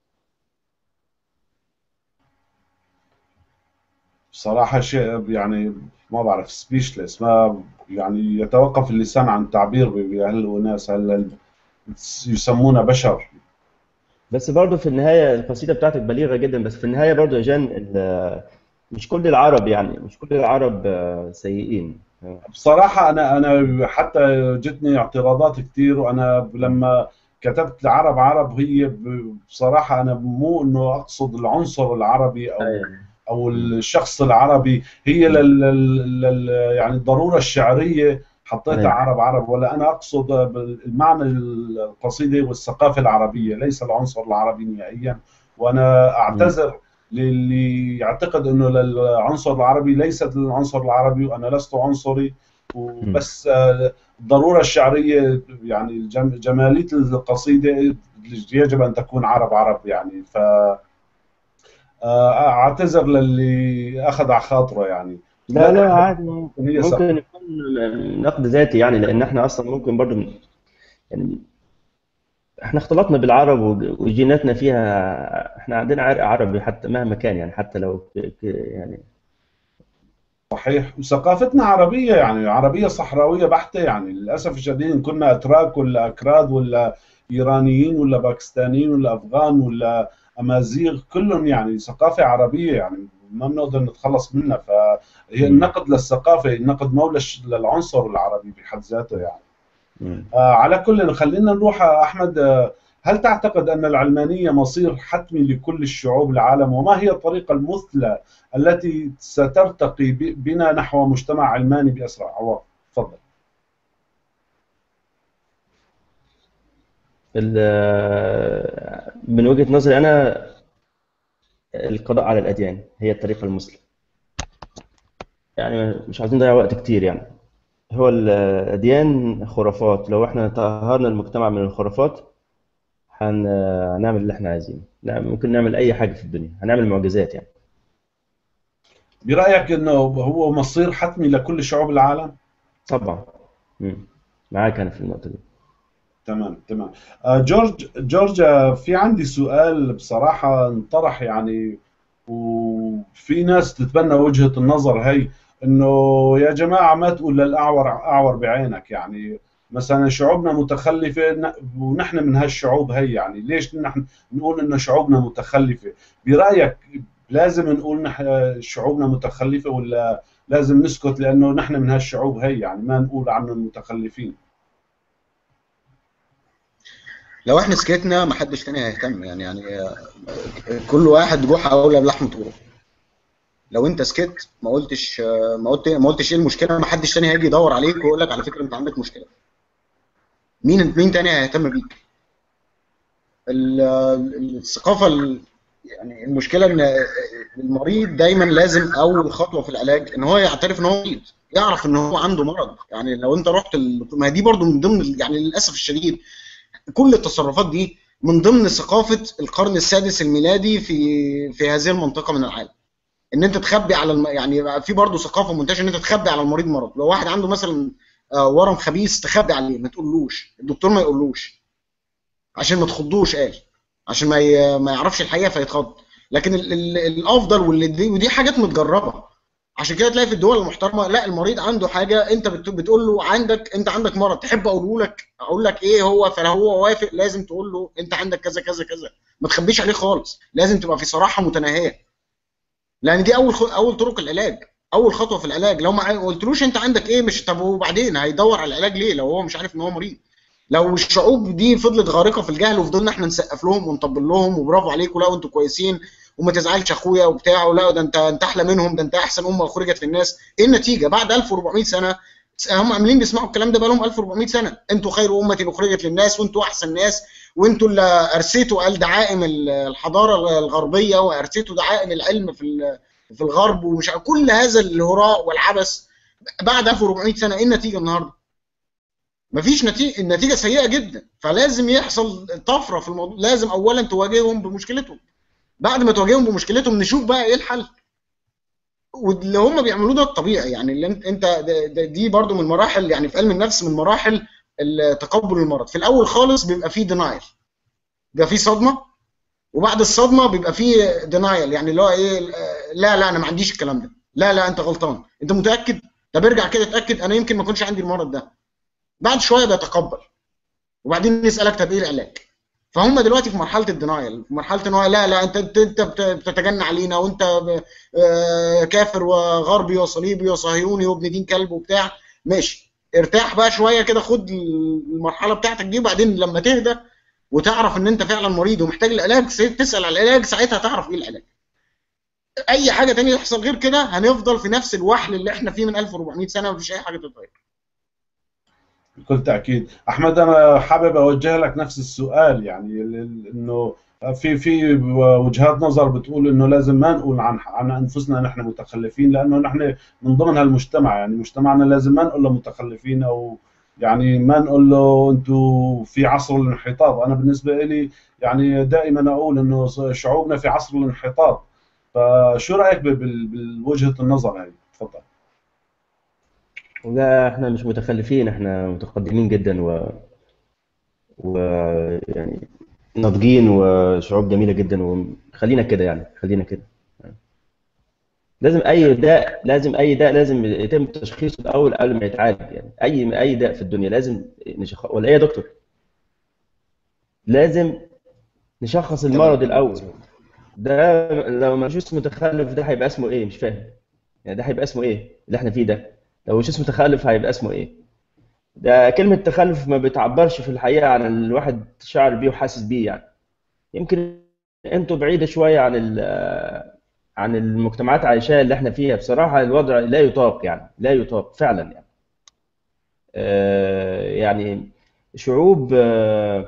بصراحة شيء يعني ما بعرف سبيشلس ما يعني يتوقف اللسان عن التعبير بهالناس هل يسمونا بشر بس برضو في النهايه القصيده بتاعتك بليغه جدا بس في النهايه برضو يا جان ال- مش كل العرب يعني مش كل العرب آه، سيئين بصراحة أنا أنا حتى جتني اعتراضات كثير وأنا لما كتبت العرب عرب هي ب- بصراحة أنا مو إنه أقصد العنصر العربي أو او الشخص العربي هي لل, لل... لل... يعني الضروره الشعريه حطيتها أيوة. عرب عرب ولا انا اقصد بالمعنى القصيده والثقافه العربيه ليس العنصر العربي نهائيا وانا اعتذر للي يعتقد انه للعنصر العربي ليست للعنصر العربي وانا لست عنصري وبس آه، الضروره الشعريه يعني الجم... جماليه القصيده يجب ان تكون عرب عرب يعني ف آه، اعتذر للي اخذ على خاطره يعني لا لا عادي ممكن هي صح. ممكن يكون نقد ذاتي يعني لان احنا اصلا ممكن برضو من- يعني احنا اختلطنا بالعرب وج- وجيناتنا فيها احنا عندنا عرق عربي حتى مهما كان يعني حتى لو ك- ك- يعني صحيح وثقافتنا عربية يعني عربية صحراوية بحتة يعني للأسف الشديد إن كنا أتراك ولا أكراد ولا إيرانيين ولا باكستانيين ولا أفغان ولا أمازيغ كلهم يعني ثقافة عربية يعني ما بنقدر نتخلص منها فهي النقد للثقافة النقد مو للش- للعنصر العربي بحد ذاته يعني مم. آه، على كل خلينا نروح آه، أحمد آه، هل تعتقد أن العلمانية مصير حتمي لكل الشعوب العالم وما هي الطريقة المثلى التي سترتقي ب- بنا نحو مجتمع علماني بأسرع عوض تفضل ال- من وجهة نظري أنا القضاء على الأديان هي الطريقة المثلى يعني مش عايزين نضيع وقت كتير يعني هو الأديان خرافات لو احنا طهرنا المجتمع من الخرافات هن... هنعمل اللي احنا عايزينه نعم ممكن نعمل أي حاجة في الدنيا هنعمل معجزات يعني برأيك أنه هو مصير حتمي لكل شعوب العالم؟ طبعا مم. معاك أنا في النقطة دي تمام تمام آه، جورج جورج آه، في عندي سؤال بصراحة انطرح يعني وفي ناس تتبنى وجهة النظر هي انه يا جماعة ما تقول للأعور أعور بعينك يعني مثلا شعوبنا متخلفة ن- ونحن من هالشعوب هي يعني ليش نحن نقول انه شعوبنا متخلفة برأيك لازم نقول نحن شعوبنا متخلفة ولا لازم نسكت لأنه نحن من هالشعوب هي يعني ما نقول عنهم متخلفين لو احنا سكتنا محدش تاني هيهتم يعني يعني آه، كل واحد جحا اولى بلحم طوره لو انت سكت ما قلتش آه، ما قلت ما قلتش ايه المشكله محدش تاني هيجي يدور عليك ويقول لك على فكره انت عندك مشكله مين مين تاني هيهتم بيك ال- ال- الثقافه ال- يعني المشكله ان المريض دايما لازم اول خطوه في العلاج ان هو يعترف ان هو مريض يعرف ان هو عنده مرض يعني لو انت رحت ال... ما هي دي برضو من ضمن يعني للاسف الشديد كل التصرفات دي من ضمن ثقافه القرن السادس الميلادي في في هذه المنطقه من العالم ان انت تخبي على الم... يعني في برضه ثقافه منتشره ان انت تخبي على المريض مرض لو واحد عنده مثلا آه، ورم خبيث تخبي عليه ما تقولوش الدكتور ما يقولوش عشان ما تخضوش قال عشان ما ي... ما يعرفش الحقيقه فيتخض لكن ال... ال... الافضل واللي دي ودي حاجات متجربه عشان كده تلاقي في الدول المحترمه لا المريض عنده حاجه انت بت... بتقول له عندك انت عندك مرض تحب اقوله لك اقول لك ايه هو فلو هو وافق لازم تقول له انت عندك كذا كذا كذا ما تخبيش عليه خالص لازم تبقى في صراحه متناهيه لان دي اول خ... اول طرق العلاج اول خطوه في العلاج لو ما قلتلوش انت عندك ايه مش طب وبعدين هيدور على العلاج ليه لو هو مش عارف ان هو مريض لو الشعوب دي فضلت غارقه في الجهل وفضلنا احنا نسقف لهم ونطبل لهم وبرافو عليكم لا انتوا كويسين وما تزعلش اخويا وبتاع لا ده انت انت احلى منهم ده انت احسن امه اخرجت للناس ايه النتيجه بعد 1400 سنه هم عاملين بيسمعوا الكلام ده بقالهم 1400 سنه انتوا خير امه اخرجت للناس وانتوا احسن ناس وانتوا اللي ارسيتوا قال دعائم الحضاره الغربيه وارسيتوا دعائم العلم في في الغرب ومش كل هذا الهراء والعبث بعد 1400 سنه ايه النتيجه النهارده؟ مفيش نتيجه النتيجه سيئه جدا فلازم يحصل طفره في الموضوع لازم اولا تواجههم بمشكلتهم بعد ما تواجههم بمشكلتهم نشوف بقى ايه الحل واللي هم بيعملوه ده الطبيعي يعني اللي انت انت ده- ده- دي برضو من مراحل يعني في علم النفس من مراحل ال- تقبل المرض في الاول خالص بيبقى فيه دينايل بيبقى فيه صدمه وبعد الصدمه بيبقى فيه دينايل يعني اللي هو ايه آه، لا لا انا ما عنديش الكلام ده لا لا انت غلطان انت متاكد طب ارجع كده اتاكد انا يمكن ما يكونش عندي المرض ده بعد شويه بيتقبل وبعدين يسالك طب ايه العلاج فهم دلوقتي في مرحله الدينايل في مرحله ان هو لا لا انت انت انت بت- بتتجنى علينا وانت ب- آه، كافر وغربي وصليبي وصهيوني وابن دين كلب وبتاع ماشي ارتاح بقى شويه كده خد المرحله بتاعتك دي وبعدين لما تهدى وتعرف ان انت فعلا مريض ومحتاج العلاج س- تسال على العلاج ساعتها تعرف ايه العلاج اي حاجه تانية تحصل غير كده هنفضل في نفس الوحل اللي احنا فيه من 1400 سنه مفيش اي حاجه تتغير بكل تاكيد احمد انا حابب اوجه لك نفس السؤال يعني ال- ال- انه في في وجهات نظر بتقول انه لازم ما نقول عن عن انفسنا نحن متخلفين لانه نحن من ضمن هالمجتمع يعني مجتمعنا لازم ما نقول له متخلفين او يعني ما نقول له انتم في عصر الانحطاط انا بالنسبه لي يعني دائما اقول انه شعوبنا في عصر الانحطاط فشو رايك بال- بوجهه النظر هاي تفضل لا احنا مش متخلفين احنا متقدمين جدا و... و يعني ناضجين وشعوب جميلة جدا وخلينا كده يعني خلينا كده لازم اي داء لازم اي داء لازم يتم تشخيصه الاول قبل ما يتعالج يعني اي اي داء في الدنيا لازم نشخص ولا ايه يا دكتور لازم نشخص المرض الاول ده لو ما اسمه متخلف ده هيبقى اسمه ايه مش فاهم يعني ده هيبقى اسمه ايه اللي احنا فيه ده لو مش اسمه تخلف هيبقى اسمه ايه ده كلمة تخلف ما بتعبرش في الحقيقة عن الواحد شاعر بيه وحاسس بيه يعني يمكن انتوا بعيدة شوية عن ال- عن المجتمعات عايشاه اللي احنا فيها بصراحة الوضع لا يطاق يعني لا يطاق فعلا يعني آه، يعني شعوب آه،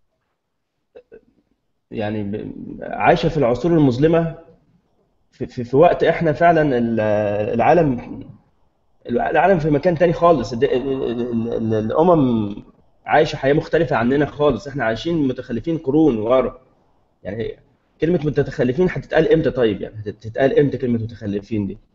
يعني ب- عايشة في العصور المظلمة في, في, في وقت احنا فعلا ال- العالم العالم في مكان تاني خالص الد- ال- ال- ال- الأمم عايشة حياة مختلفة عننا خالص احنا عايشين متخلفين قرون ورا يعني كلمة متخلفين هتتقال امتى طيب يعني هتتقال امتى كلمة متخلفين دي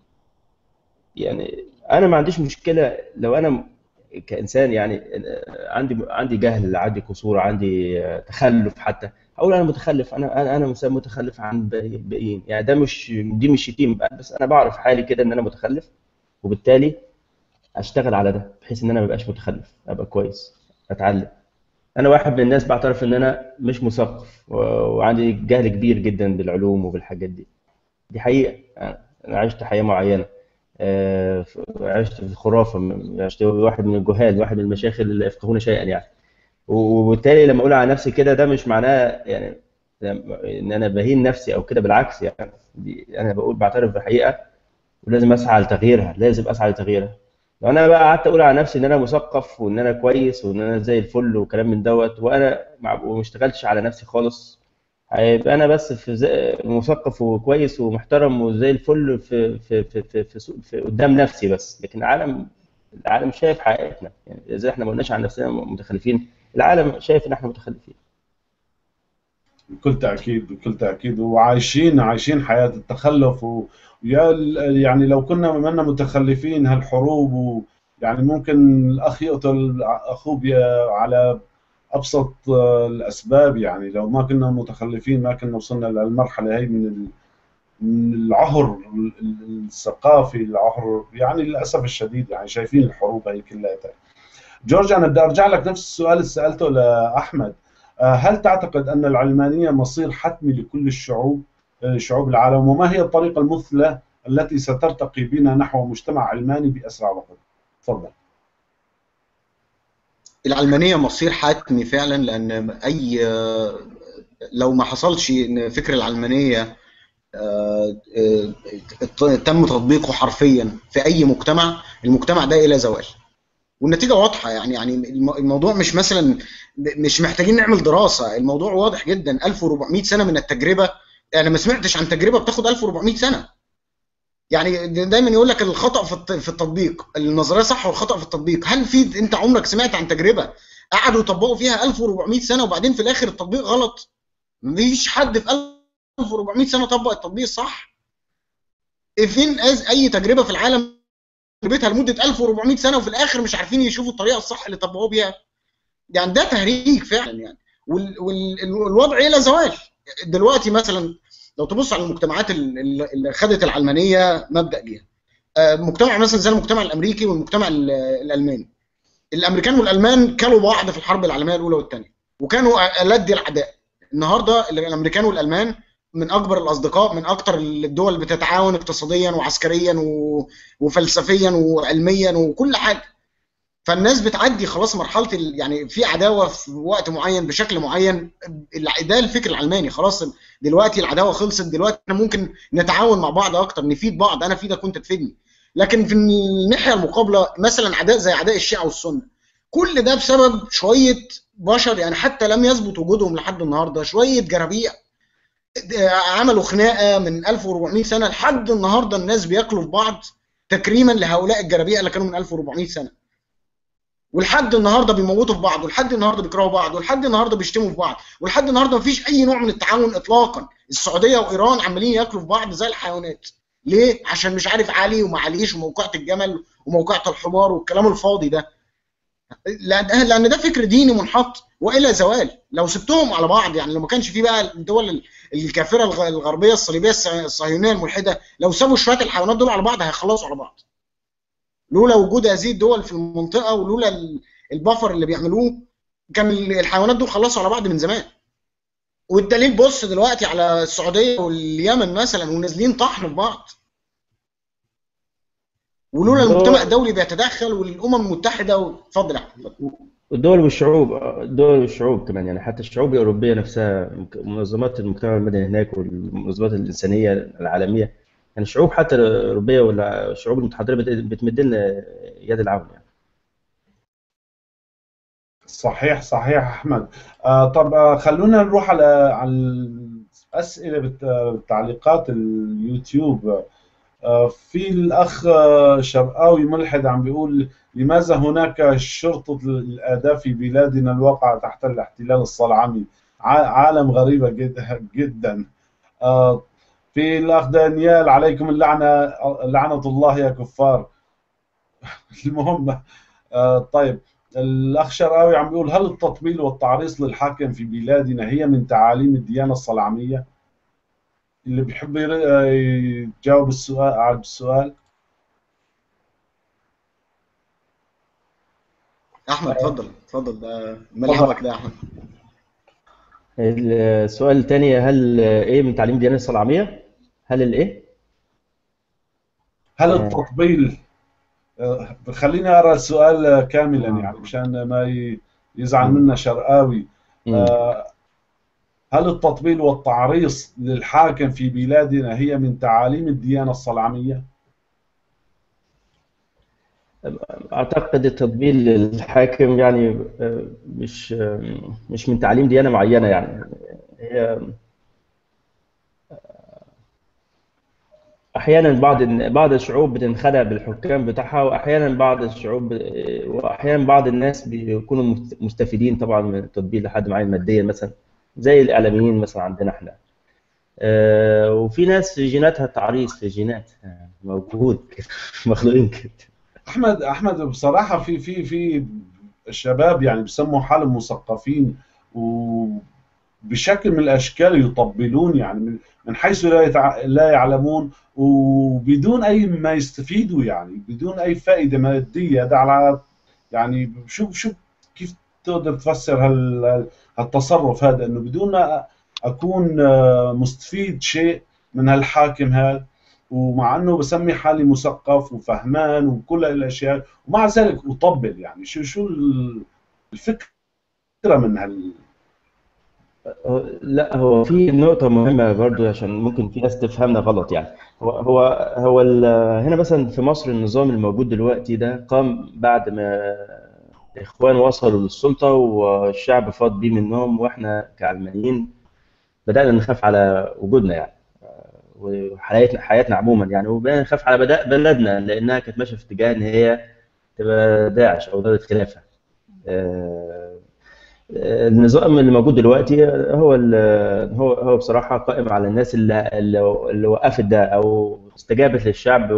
يعني انا ما عنديش مشكلة لو انا كإنسان يعني عندي عندي جهل عندي قصور عندي تخلف حتى اقول انا متخلف انا انا انا انسان متخلف عن الباقيين يعني ده مش دي مش شتيمة بقى بس انا بعرف حالي كده ان انا متخلف وبالتالي اشتغل على ده بحيث ان انا ما ابقاش متخلف ابقى كويس اتعلم انا واحد من الناس بعترف ان انا مش مثقف و- وعندي جهل كبير جدا بالعلوم وبالحاجات دي دي حقيقة انا عشت حياة معينة آه، عشت في الخرافة م- عشت واحد من الجهال واحد من المشايخ اللي لا يفقهون شيئا يعني وبالتالي لما اقول على نفسي كده ده مش معناه يعني ان انا بهين نفسي او كده بالعكس يعني دي انا بقول بعترف بحقيقة ولازم اسعى لتغييرها لازم اسعى لتغييرها لو انا بقى قعدت اقول على نفسي ان انا مثقف وان انا كويس وان انا زي الفل وكلام من دوت وانا مع- وما اشتغلتش على نفسي خالص هيبقى انا بس في زي مثقف وكويس ومحترم وزي الفل في في في في, في, سوق- في قدام نفسي بس لكن العالم العالم شايف حقيقتنا يعني اذا احنا ما قلناش عن نفسنا متخلفين العالم شايف ان احنا متخلفين بكل تأكيد بكل تأكيد وعايشين عايشين حياة التخلف و ويا ال- يعني لو كنا منا متخلفين هالحروب و يعني ممكن الأخ يقتل أخوه بي- على أبسط آه، الأسباب يعني لو ما كنا متخلفين ما كنا وصلنا للمرحلة هي من ال- من العهر ال- ال- الثقافي العهر يعني للأسف الشديد يعني شايفين الحروب هي كلها جورج أنا بدي أرجع لك نفس السؤال اللي سألته لأحمد آه، هل تعتقد أن العلمانية مصير حتمي لكل الشعوب آه، شعوب العالم وما هي الطريقة المثلى التي سترتقي بنا نحو مجتمع علماني بأسرع وقت تفضل العلمانية مصير حتمي فعلا لأن أي لو ما حصلش إن فكر العلمانية آه، آه، تم تطبيقه حرفيا في أي مجتمع المجتمع ده إلى زوال والنتيجة واضحة يعني يعني الم- الموضوع مش مثلا مش محتاجين نعمل دراسة الموضوع واضح جدا 1400 سنة من التجربة يعني ما سمعتش عن تجربة بتاخد 1400 سنة يعني دايما يقول لك الخطأ في الت- في التطبيق النظرية صح والخطأ في التطبيق هل في انت عمرك سمعت عن تجربة قعدوا يطبقوا فيها 1400 سنة وبعدين في الاخر التطبيق غلط مفيش حد في 1400 سنة طبق التطبيق الصح فين أز- اي تجربه في العالم تجربتها لمده 1400 سنه وفي الاخر مش عارفين يشوفوا الطريقه الصح اللي طبقوه بيها يعني ده تهريج فعلا يعني والوضع الى زوال دلوقتي مثلا لو تبص على المجتمعات ال- ال- اللي خدت العلمانيه مبدا ليها آه، مجتمع مثلا زي المجتمع الامريكي والمجتمع ال- الالماني الامريكان والالمان كلوا بعض في الحرب العالميه الاولى والثانيه وكانوا ألد الاعداء النهارده الامريكان والالمان من اكبر الاصدقاء من اكتر الدول اللي بتتعاون اقتصاديا وعسكريا و... وفلسفيا وعلميا وكل حاجه فالناس بتعدي خلاص مرحله ال... يعني في عداوه في وقت معين بشكل معين الع- ده الفكر العلماني خلاص دلوقتي العداوه خلصت دلوقتي احنا ممكن نتعاون مع بعض اكتر نفيد بعض انا افيدك وانت تفيدني لكن في الناحيه المقابله مثلا عداء زي عداء الشيعه والسنه كل ده بسبب شويه بشر يعني حتى لم يثبت وجودهم لحد النهارده شويه جرابيع عملوا خناقه من 1400 سنه لحد النهارده الناس بياكلوا في بعض تكريما لهؤلاء الجرابيع اللي كانوا من 1400 سنه ولحد النهارده بيموتوا في بعض ولحد النهارده بيكرهوا بعض ولحد النهارده بيشتموا في بعض ولحد النهارده مفيش اي نوع من التعاون اطلاقا السعوديه وايران عمالين ياكلوا في بعض زي الحيوانات ليه عشان مش عارف علي وما عليش وموقعة الجمل وموقعة الحمار والكلام الفاضي ده لان لأن ده فكر ديني منحط والى زوال لو سبتهم على بعض يعني لو ما كانش في بقى الدول الكافره الغ- الغربيه الصليبيه الص- الصهيونيه الملحده لو سابوا شويه الحيوانات دول على بعض هيخلصوا على بعض لولا وجود هذه الدول في المنطقه ولولا ال- البفر اللي بيعملوه كان ال- الحيوانات دول خلصوا على بعض من زمان والدليل بص دلوقتي على السعوديه واليمن مثلا ونازلين طحن في بعض ولولا هو- المجتمع الدولي بيتدخل والامم المتحده و- اتفضل يا احمد الدول والشعوب الدول والشعوب كمان يعني حتى الشعوب الأوروبية نفسها منظمات المجتمع المدني هناك والمنظمات الإنسانية العالمية يعني الشعوب حتى الأوروبية والشعوب المتحضرة بت- بتمد لنا يد العون يعني صحيح صحيح احمد آه طب آه خلونا نروح على على الاسئله بت- بالتعليقات اليوتيوب آه في الاخ آه، شرقاوي ملحد عم بيقول لماذا هناك شرطه الاداء في بلادنا الواقعه تحت الاحتلال الصلعمي ع- عالم غريبه جدا جدا آه في الاخ دانيال عليكم اللعنه لعنه الله يا كفار المهم آه طيب الأخ شرقاوي عم بيقول هل التطبيل والتعريص للحاكم في بلادنا هي من تعاليم الديانة الصلعمية؟ اللي بيحب ير- يجاوب السؤال على السؤال احمد اتفضل اتفضل ده ملعبك ده يا احمد السؤال الثاني هل إيه من تعليم الديانة الصلعمية؟ هل الإيه؟ هل آه. التطبيل آه، خليني أقرأ السؤال كاملا يعني مشان ما ي- يزعل منا شرقاوي مم. آه، هل التطبيل والتعريص للحاكم في بلادنا هي من تعاليم الديانة الصلعمية؟ أعتقد التطبيل للحاكم يعني آه، مش آه، مش من تعليم ديانة معينة يعني هي أحيانا بعض بعض الشعوب بتنخدع بالحكام بتاعها وأحيانا بعض الشعوب وأحيانا بعض الناس بيكونوا مست- مستفيدين طبعا من التطبيل لحد معين ماديا مثلا زي الإعلاميين مثلا عندنا احنا آه، وفي ناس في جيناتها التعريص في جينات آه، موجود كده مخلوقين كده احمد احمد بصراحه في في في الشباب يعني بسموا حالهم مثقفين وبشكل من الاشكال يطبلون يعني من من حيث لا يتع... لا يعلمون وبدون اي ما يستفيدوا يعني بدون اي فائده ماديه ده على يعني شو شو كيف تقدر تفسر هال هالتصرف هذا انه بدون ما اكون آه، مستفيد شيء من هالحاكم هذا ومع انه بسمي حالي مثقف وفهمان وكل هاي الاشياء ومع ذلك اطبل يعني شو شو ال- الفكره من هال هو- لا هو في نقطة مهمة برضو عشان ممكن في ناس تفهمنا غلط يعني هو هو هو ال- هنا مثلا في مصر النظام الموجود دلوقتي ده قام بعد ما الإخوان وصلوا للسلطة والشعب فاض بيه منهم وإحنا كعلمانيين بدأنا نخاف على وجودنا يعني وحياتنا حياتنا عموما يعني وبدأنا نخاف على بدأ بلدنا لأنها كانت ماشية في اتجاه إن هي تبقى داعش أو دولة خلافة آه، النظام اللي موجود دلوقتي هو ال- هو هو بصراحه قائم على الناس اللي اللي اللي وقفت ده او واستجابت للشعب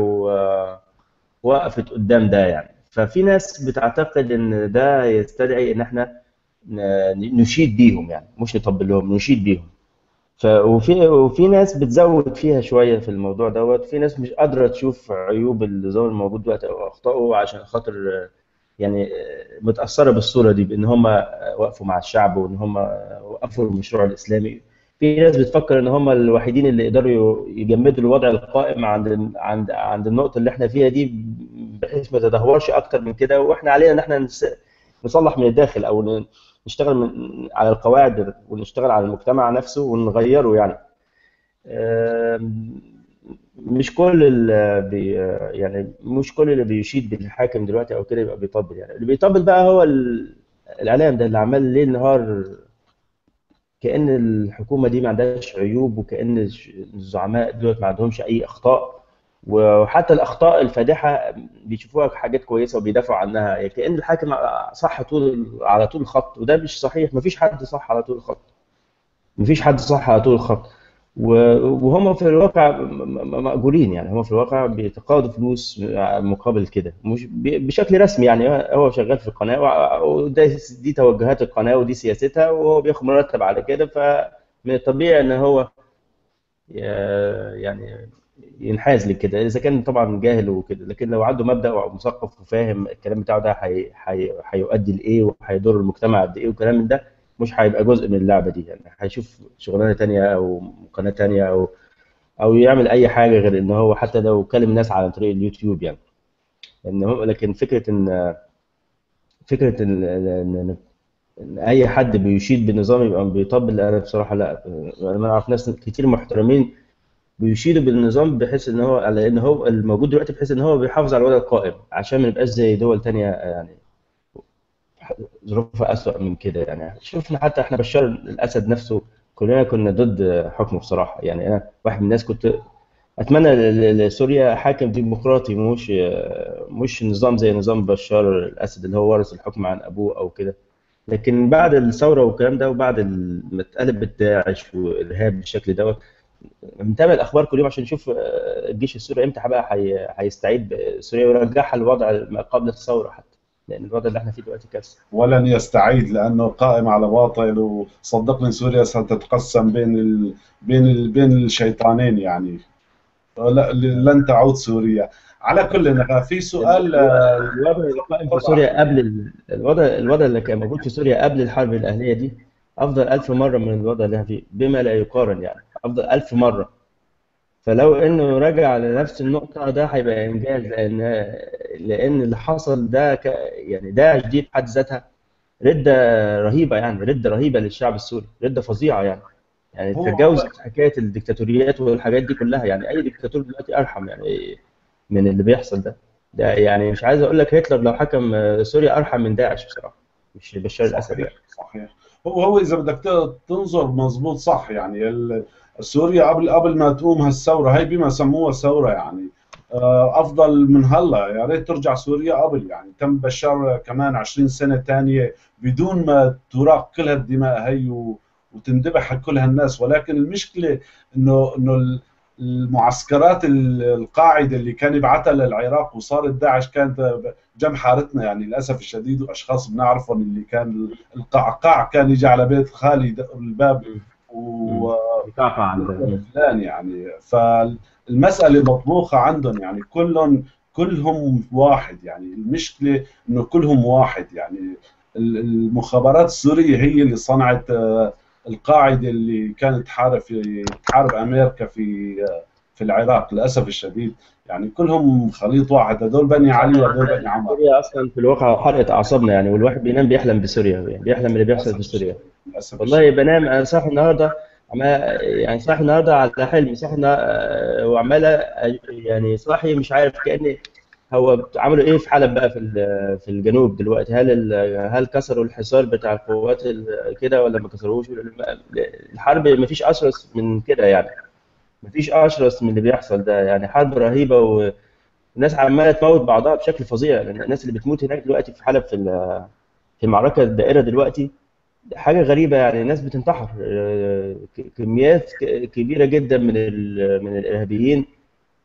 ووقفت قدام ده يعني ففي ناس بتعتقد ان ده يستدعي ان احنا ن- نشيد بيهم يعني مش نطبل لهم نشيد بيهم ف وفي وفي ناس بتزود فيها شويه في الموضوع دوت في ناس مش قادره تشوف عيوب النظام الموجود دلوقتي او اخطائه عشان خاطر آه، يعني آه، متاثره بالصوره دي بان هم وقفوا مع الشعب وان هم وقفوا المشروع الاسلامي في ناس بتفكر ان هم الوحيدين اللي يقدروا يجمدوا الوضع القائم عند عند عند النقطه اللي احنا فيها دي بحيث ما تدهورش اكتر من كده واحنا علينا ان احنا نس- نصلح من الداخل او ن- نشتغل من على القواعد ونشتغل على المجتمع نفسه ونغيره يعني آم، مش كل اللي بي يعني مش كل اللي بيشيد بالحاكم دلوقتي او كده يبقى بيطبل يعني اللي بيطبل بقى هو ال- الاعلام ده اللي عمال ليل نهار كأن الحكومة دي ما عندهاش عيوب وكأن الش- الزعماء دول ما عندهمش أي أخطاء وحتى الأخطاء الفادحة بيشوفوها حاجات كويسة وبيدافعوا عنها يعني كأن الحاكم صح طول على طول الخط وده مش صحيح مفيش حد صح على طول الخط مفيش حد صح على طول الخط و- وهم في الواقع م- م- مأجورين يعني هم في الواقع بيتقاضوا فلوس مقابل كده مش ب- بشكل رسمي يعني هو شغال في القناة وع- وده دي توجهات القناة ودي سياستها وهو بياخد مرتب على كده فمن الطبيعي ان هو ي- يعني ينحاز لكده اذا كان طبعا جاهل وكده لكن لو عنده مبدأ ومثقف وفاهم الكلام بتاعه ده هي- هي- هيؤدي لايه وهيضر المجتمع قد ايه والكلام من ده مش هيبقى جزء من اللعبة دي يعني هيشوف شغلانة تانية او قناة تانية او او يعمل اي حاجة غير ان هو حتى لو كلم ناس على طريق اليوتيوب يعني ان هو لكن فكرة ان فكرة ان ان إن اي حد بيشيد بالنظام يبقى بيطبل انا بصراحة لا انا اعرف ناس كتير محترمين بيشيدوا بالنظام بحيث ان هو على ان هو الموجود دلوقتي بحيث ان هو بيحافظ على الوضع القائم عشان ما نبقاش زي دول تانية يعني ظروفها أسوأ من كده يعني شفنا حتى احنا بشار الأسد نفسه كلنا كنا ضد حكمه بصراحة يعني أنا واحد من الناس كنت أتمنى ل- لسوريا حاكم ديمقراطي مش مش نظام زي نظام بشار الأسد اللي هو ورث الحكم عن أبوه أو كده لكن بعد الثورة والكلام ده وبعد ال- ما اتقلب داعش وإرهاب بالشكل دوت بنتابع الأخبار كل يوم عشان نشوف آه، الجيش السوري إمتى بقى هي- هيستعيد سوريا ويرجعها للوضع ما قبل الثورة حتى لأن الوضع اللي احنا فيه دلوقتي كارثة ولن يستعيد لانه قائم على باطل وصدقني سوريا ستتقسم بين ال... بين ال... بين الشيطانين يعني لا- لن تعود سوريا على كل في سؤال آه، الوضع اللي قائم في سوريا قبل ال- الوضع الوضع اللي كان موجود في سوريا قبل الحرب الأهلية دي أفضل ألف مرة من الوضع اللي احنا فيه بما لا يقارن يعني أفضل ألف مرة فلو إنه رجع لنفس النقطة ده هيبقى إنجاز لأن لأن اللي حصل ده ك... يعني داعش دي في حد ذاتها ردة رهيبة يعني ردة رهيبة للشعب السوري ردة فظيعة يعني يعني هو- تجاوزت حكاية الدكتاتوريات والحاجات دي كلها يعني أي دكتاتور دلوقتي أرحم يعني من اللي بيحصل ده ده يعني مش عايز أقول لك هتلر لو حكم آه، سوريا أرحم من داعش بصراحة مش بشار الأسد يعني صحيح صحيح هو هو اذا بدك ت- تنظر مزبوط صح يعني ال- سوريا قبل قبل ما تقوم هالثوره هي بما سموها ثوره يعني آه، افضل من هلا يا ريت ترجع سوريا قبل يعني تم بشار كمان 20 سنه ثانيه بدون ما تراق كل هالدماء هي و- وتندبح كل هالناس ولكن المشكله انه انه ال- المعسكرات ال- القاعده اللي كان يبعثها للعراق وصارت داعش كانت جنب حارتنا يعني للاسف الشديد واشخاص بنعرفهم اللي كان القعقاع كان يجي على بيت خالي يدق الباب و بتعفى عن فلان يعني فالمسألة مطبوخة عندهم يعني كلهم كلهم واحد يعني المشكلة انه كلهم واحد يعني ال- المخابرات السورية هي اللي صنعت آه، القاعدة اللي كانت تحارب في تحارب امريكا في آه، في العراق للاسف الشديد يعني كلهم خليط واحد هذول بني علي وهذول بني عمر سوريا أصلا في الواقع حرقت أعصابنا يعني والواحد بينام بيحلم بسوريا يعني بيحلم اللي بيحصل في سوريا للاسف والله بنام انا صاحي النهارده عمال يعني صاحي النهارده على حلم صاحي النا- وعمال أ- يعني صاحي مش عارف كأني هو عملوا ايه في حلب بقى في ال- في الجنوب دلوقتي هل ال- هل كسروا الحصار بتاع القوات ال- كده ولا ما كسروهوش الحرب مفيش اشرس من كده يعني مفيش اشرس من اللي بيحصل ده يعني حرب رهيبه والناس عماله تموت بعضها بشكل فظيع لان الناس اللي بتموت هناك دلوقتي في حلب في ال- في المعركه الدائره دلوقتي حاجة غريبة يعني الناس بتنتحر آه، ك- كميات ك- كبيرة جدا من ال- من الإرهابيين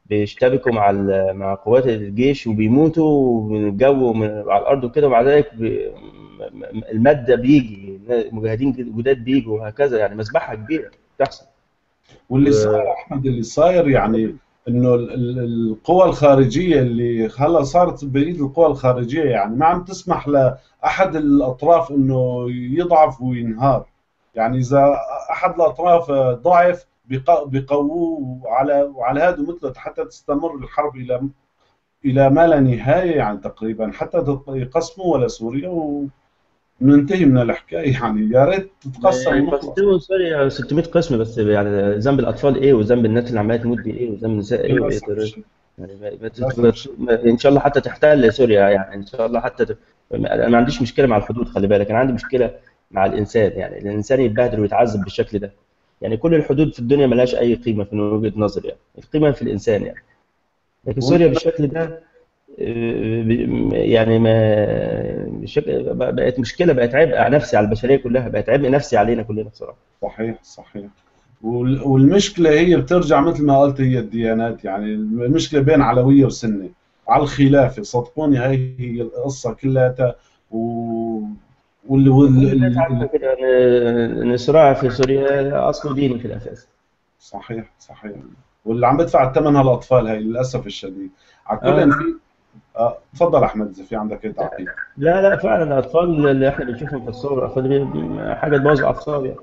بيشتبكوا مع ال- مع قوات الجيش وبيموتوا من الجو ومن على الارض وكده ومع ذلك بي- م- م- الماده بيجي مجاهدين جداد بيجوا وهكذا يعني مذبحه كبيره بتحصل واللي و- صاير احمد اللي صاير يعني انه ال- ال- القوى الخارجيه اللي هلا صارت بايد القوى الخارجيه يعني ما عم تسمح لاحد الاطراف انه يضعف وينهار يعني اذا احد الاطراف ضعف بيق- بيقووه على وعلى هذا مثله حتى تستمر الحرب الى الى ما لا نهايه يعني تقريبا حتى تط- يقسموا ولا سوريا وننتهي من الحكايه يعني يا ريت تتقسم ونخلص يقسموا سوريا 600 قسم بس يعني ذنب الاطفال ايه وذنب الناس اللي عماله تموت دي ايه وذنب النساء ايه وايه للاسف طيب. الشديد. يعني ما- ما- للاسف ما- ان شاء الله حتى تحتل سوريا يعني ان شاء الله حتى ت- انا ما عنديش مشكله مع الحدود خلي بالك انا عندي مشكله مع الانسان يعني الانسان يتبهدل ويتعذب بالشكل ده يعني كل الحدود في الدنيا ملهاش اي قيمه في وجهه نظري يعني القيمه في الانسان يعني لكن سوريا بالشكل ده آه، ب- يعني ما بشكل بقت مشكله بقت عبء نفسي على البشريه كلها بقت عبء نفسي علينا كلنا بصراحه صحيح صحيح وال- والمشكلة هي بترجع مثل ما قلت هي الديانات يعني المشكلة بين علوية وسنة على الخلافة صدقوني هاي هي القصة كلها و وال... وال... كل الناس ال- عارفه كده ان إن الصراع في سوريا اصله ديني في الاساس صحيح صحيح واللي عم بدفع الثمن هالاطفال هاي للاسف الشديد على كل آه. في آه، تفضل احمد اذا في عندك اي تعقيب لا لا فعلا الاطفال اللي احنا بنشوفهم في الصور الاطفال دي حاجه تبوظ الاعصاب يعني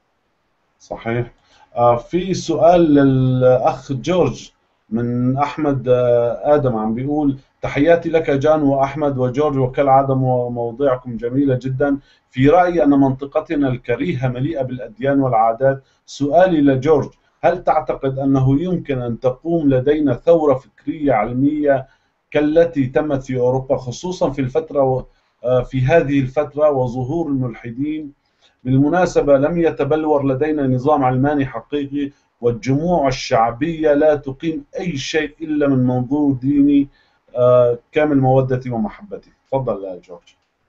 صحيح آه، في سؤال للأخ جورج من أحمد آه، آدم عم بيقول تحياتي لك جان وأحمد وجورج وكالعادة مو- مواضيعكم جميلة جدا في رأيي أن منطقتنا الكريهة مليئة بالأديان والعادات سؤالي لجورج هل تعتقد أنه يمكن أن تقوم لدينا ثورة فكرية علمية كالتي تمت في أوروبا خصوصا في الفترة آه، في هذه الفترة وظهور الملحدين بالمناسبة لم يتبلور لدينا نظام علماني حقيقي والجموع الشعبية لا تقيم أي شيء إلا من منظور ديني آه، كامل مودتي ومحبتي تفضل يا جورج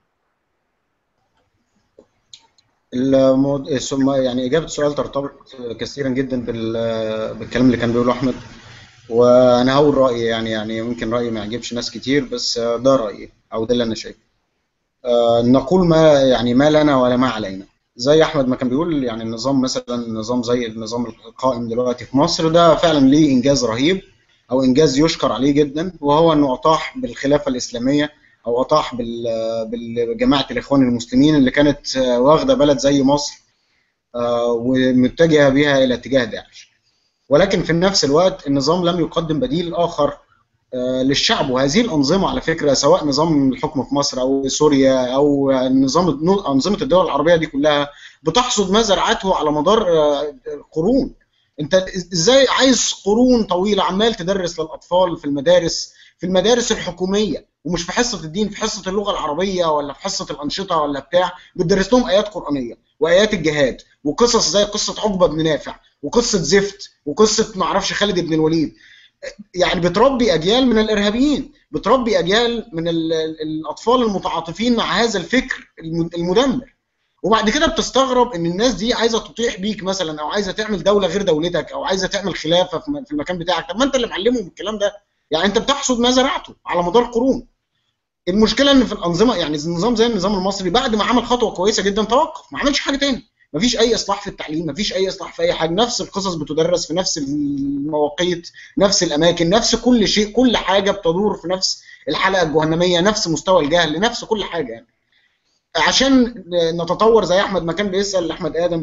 الموضوع ثم يعني إجابة السؤال ترتبط كثيرا جدا بال- بالكلام اللي كان بيقوله أحمد وأنا هقول رأيي يعني يعني ممكن رأيي ما يعجبش ناس كتير بس ده رأيي أو ده اللي أنا شايفه آه، نقول ما يعني ما لنا ولا ما علينا زي أحمد ما كان بيقول يعني النظام مثلا نظام زي النظام القائم دلوقتي في مصر ده فعلا ليه إنجاز رهيب أو إنجاز يشكر عليه جدا وهو إنه أطاح بالخلافة الإسلامية أو أطاح بال- بجماعة الإخوان المسلمين اللي كانت آه، واخدة بلد زي مصر آه، ومتجهة بها إلى اتجاه داعش ولكن في نفس الوقت النظام لم يقدم بديل آخر آه، للشعب وهذه الأنظمة على فكرة سواء نظام الحكم في مصر أو سوريا أو نظام أنظمة الدول العربية دي كلها بتحصد ما زرعته على مدار آه، قرون انت ازاي عايز قرون طويله عمال تدرس للاطفال في المدارس في المدارس الحكوميه ومش في حصه الدين في حصه اللغه العربيه ولا في حصه الانشطه ولا بتاع بتدرس لهم ايات قرانيه وايات الجهاد وقصص زي قصه عقبه بن نافع وقصه زفت وقصه ما اعرفش خالد بن الوليد يعني بتربي اجيال من الارهابيين بتربي اجيال من ال- ال- الاطفال المتعاطفين مع هذا الفكر الم- المدمر وبعد كده بتستغرب ان الناس دي عايزه تطيح بيك مثلا او عايزه تعمل دوله غير دولتك او عايزه تعمل خلافه في م- في المكان بتاعك طب ما انت اللي معلمهم الكلام ده يعني انت بتحصد ما زرعته على مدار قرون المشكله ان في الانظمه يعني النظام زي النظام المصري بعد ما عمل خطوه كويسه جدا توقف ما عملش حاجه تاني مفيش اي اصلاح في التعليم مفيش اي اصلاح في اي حاجه نفس القصص بتدرس في نفس المواقيت نفس الاماكن نفس كل شيء كل حاجه بتدور في نفس الحلقه الجهنميه نفس مستوى الجهل نفس كل حاجه يعني عشان نتطور زي احمد ما كان بيسال احمد ادم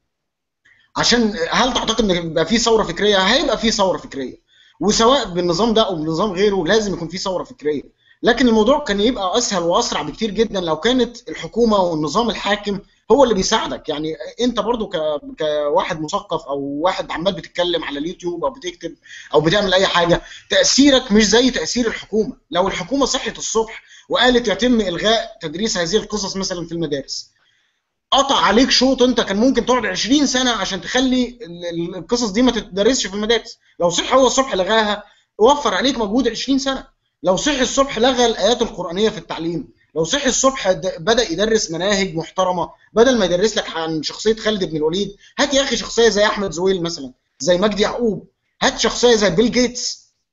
عشان هل تعتقد ان يبقى في ثوره فكريه هيبقى في ثوره فكريه وسواء بالنظام ده او بنظام غيره لازم يكون في ثوره فكريه لكن الموضوع كان يبقى اسهل واسرع بكتير جدا لو كانت الحكومه والنظام الحاكم هو اللي بيساعدك يعني انت برضو ك... كواحد مثقف او واحد عمال بتتكلم على اليوتيوب او بتكتب او بتعمل اي حاجه تاثيرك مش زي تاثير الحكومه لو الحكومه صحت الصبح وقالت يتم الغاء تدريس هذه القصص مثلا في المدارس قطع عليك شوط انت كان ممكن تقعد 20 سنه عشان تخلي ال- ال- القصص دي ما تتدرسش في المدارس لو صح هو الصبح لغاها وفر عليك مجهود 20 سنه لو صح الصبح لغى الايات القرانيه في التعليم لو صح الصبح د- بدا يدرس مناهج محترمه بدل ما يدرس لك عن شخصيه خالد بن الوليد هات يا اخي شخصيه زي احمد زويل مثلا زي مجدي يعقوب هات شخصيه زي بيل جيتس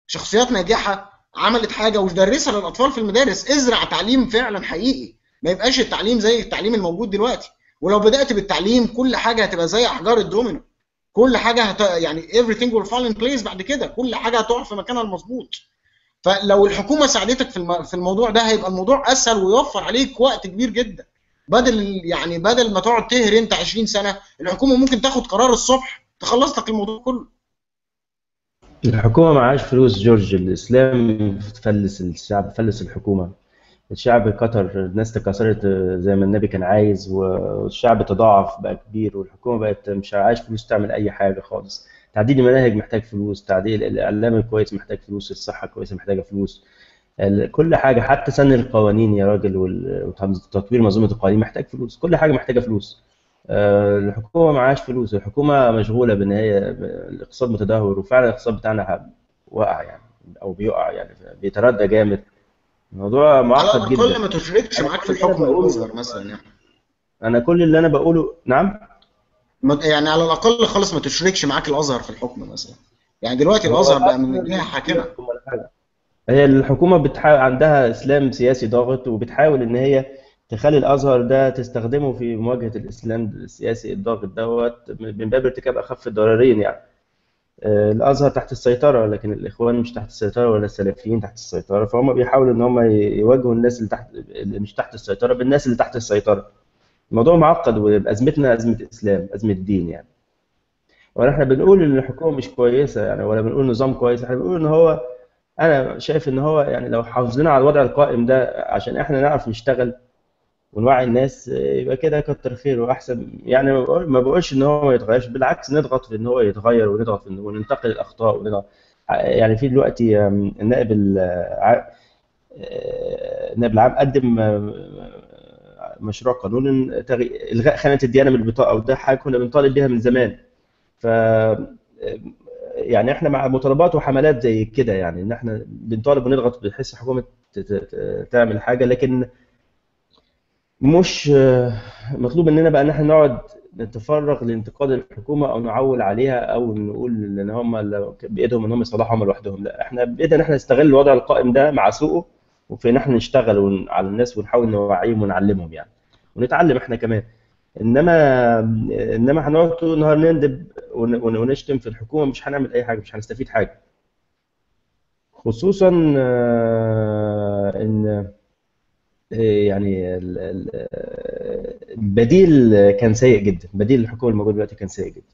شخصيات ناجحه عملت حاجه ودرسها للاطفال في المدارس ازرع تعليم فعلا حقيقي ما يبقاش التعليم زي التعليم الموجود دلوقتي ولو بدات بالتعليم كل حاجه هتبقى زي احجار الدومينو كل حاجه هت... يعني everything will fall in place بعد كده كل حاجه هتقع في مكانها المظبوط فلو الحكومه ساعدتك في الم... في الموضوع ده هيبقى الموضوع اسهل ويوفر عليك وقت كبير جدا بدل يعني بدل ما تقعد تهري انت 20 سنه الحكومه ممكن تاخد قرار الصبح تخلص لك الموضوع كله الحكومة معهاش فلوس جورج الإسلام فلس الشعب فلس الحكومة الشعب كتر الناس تكاثرت زي ما النبي كان عايز والشعب تضاعف بقى كبير والحكومة بقت مش عايش فلوس تعمل أي حاجة خالص تعديل المناهج محتاج فلوس تعديل الإعلام الكويس محتاج فلوس الصحة الكويسة محتاجة فلوس ال- كل حاجة حتى سن القوانين يا راجل وال- وتطوير منظومة القوانين محتاج فلوس كل حاجة محتاجة فلوس آه، الحكومة معهاش فلوس الحكومة مشغولة بإن هي الاقتصاد متدهور وفعلا الاقتصاد بتاعنا واقع يعني أو بيقع يعني بيتردى جامد الموضوع على معقد الاقل جدا ما تشركش أنا معاك في كل اللي أنا الحكم بقوله الازهر مثلا يعني أنا كل اللي أنا بقوله نعم ما- يعني على الاقل خالص ما تشركش معاك الازهر في الحكم مثلا يعني دلوقتي هو الازهر بقى من الأزهر الجهه مش حاكمه فيكم ولا حاجة هي الحكومة بتحاول عندها إسلام سياسي ضاغط وبتحاول إن هي تخلي الأزهر ده تستخدمه في مواجهة الإسلام السياسي الضاغط دوت من باب ارتكاب أخف الضررين يعني آه، الأزهر تحت السيطرة لكن الإخوان مش تحت السيطرة ولا السلفيين تحت السيطرة فهم بيحاولوا إن هم يواجهوا الناس اللي تحت اللي مش تحت السيطرة بالناس اللي تحت السيطرة الموضوع معقد وأزمتنا أزمة إسلام أزمة دين يعني ونحن بنقول ان الحكومه مش كويسه يعني ولا بنقول نظام كويس احنا بنقول ان هو انا شايف ان هو يعني لو حافظنا على الوضع القائم ده عشان احنا نعرف نشتغل ونوعي الناس يبقى كده كتر خير واحسن يعني ما بقول- ما بقولش ان هو ما يتغيرش بالعكس نضغط في ان هو يتغير ونضغط في إن- وننتقد الاخطاء ونضغط يعني في دلوقتي آم، النائب الع- آه، النائب العام قدم آم، مشروع قانون تغي- الغاء خانه الديانه من البطاقه وده حاجه كنا بنطالب بيها من زمان ف يعني احنا مع مطالبات وحملات زي كده يعني ان احنا بنطالب ونضغط بحيث الحكومه ت- ت- ت- تعمل حاجه لكن مش آه، مطلوب مننا بقى ان احنا نقعد نتفرغ لانتقاد الحكومه او نعول عليها او نقول ان هم لو بايدهم ان هم يصلحوا هم لوحدهم لا احنا بايدنا ان احنا نستغل الوضع القائم ده مع سوءه وفي ان احنا نشتغل ون- على الناس ونحاول نوعيهم ونعلمهم يعني ونتعلم احنا كمان انما انما هنقعد طول النهار نندب ون- ون- ونشتم في الحكومه مش هنعمل اي حاجه مش هنستفيد حاجه خصوصا آه، ان يعني ال- ال- البديل كان سيء جدا بديل الحكومه الموجود دلوقتي كان سيء جدا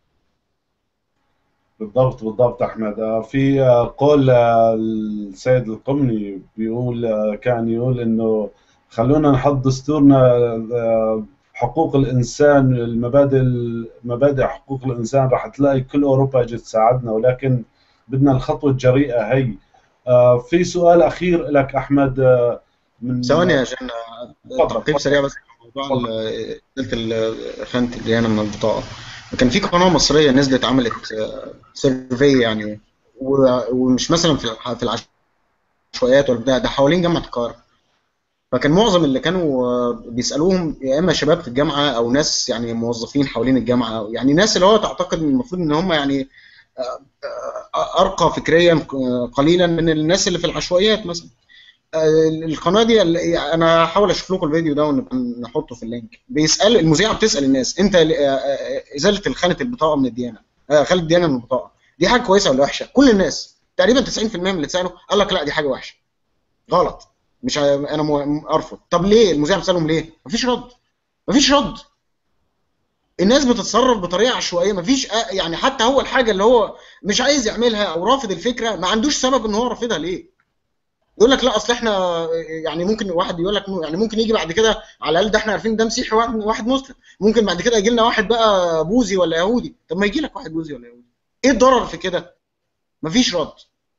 بالضبط بالضبط احمد آه، في آه، قول آه، السيد القمني بيقول آه، كان يقول انه خلونا نحط دستورنا آه، حقوق الانسان المبادئ مبادئ حقوق الانسان راح تلاقي كل اوروبا اجت تساعدنا ولكن بدنا الخطوه الجريئه هي آه، في سؤال اخير لك احمد آه، من ثواني عشان تفضل تعقيب تفضل سريع بس على موضوع تفضل ال- ازاله ال- خانه الديانه من البطاقه كان في قناه مصريه نزلت عملت سيرفي يعني و- ومش مثلا في الع- في العشوائيات ولا بتاع ده حوالين جامعه القاهره فكان معظم اللي كانوا آه، بيسالوهم يا اما شباب في الجامعه او ناس يعني موظفين حوالين الجامعه أو يعني ناس اللي هو تعتقد ان المفروض ان هم يعني آه، آه، ارقى فكريا آه، قليلا من الناس اللي في العشوائيات مثلا آه، القناه دي ال- انا هحاول اشوف لكم الفيديو ده ونحطه في اللينك بيسال المذيعه بتسال الناس انت ل- آه، آه، ازاله خانه البطاقه من الديانه آه، خانه الديانه من البطاقه دي حاجه كويسه ولا وحشه كل الناس تقريبا 90% من اللي اتسالوا قال لك لا دي حاجه وحشه غلط مش ه- انا مو- ارفض طب ليه المذيع بتسالهم ليه مفيش رد مفيش رد الناس بتتصرف بطريقه عشوائيه مفيش آه، يعني حتى هو الحاجه اللي هو مش عايز يعملها او رافض الفكره ما عندوش سبب ان هو رافضها ليه يقول لك لا اصل احنا يعني ممكن واحد يقول لك يعني ممكن يجي بعد كده على الاقل ده احنا عارفين ده مسيحي واحد واحد مسلم ممكن بعد كده يجي لنا واحد بقى بوذي ولا يهودي طب ما يجي لك واحد بوذي ولا يهودي ايه الضرر في كده مفيش رد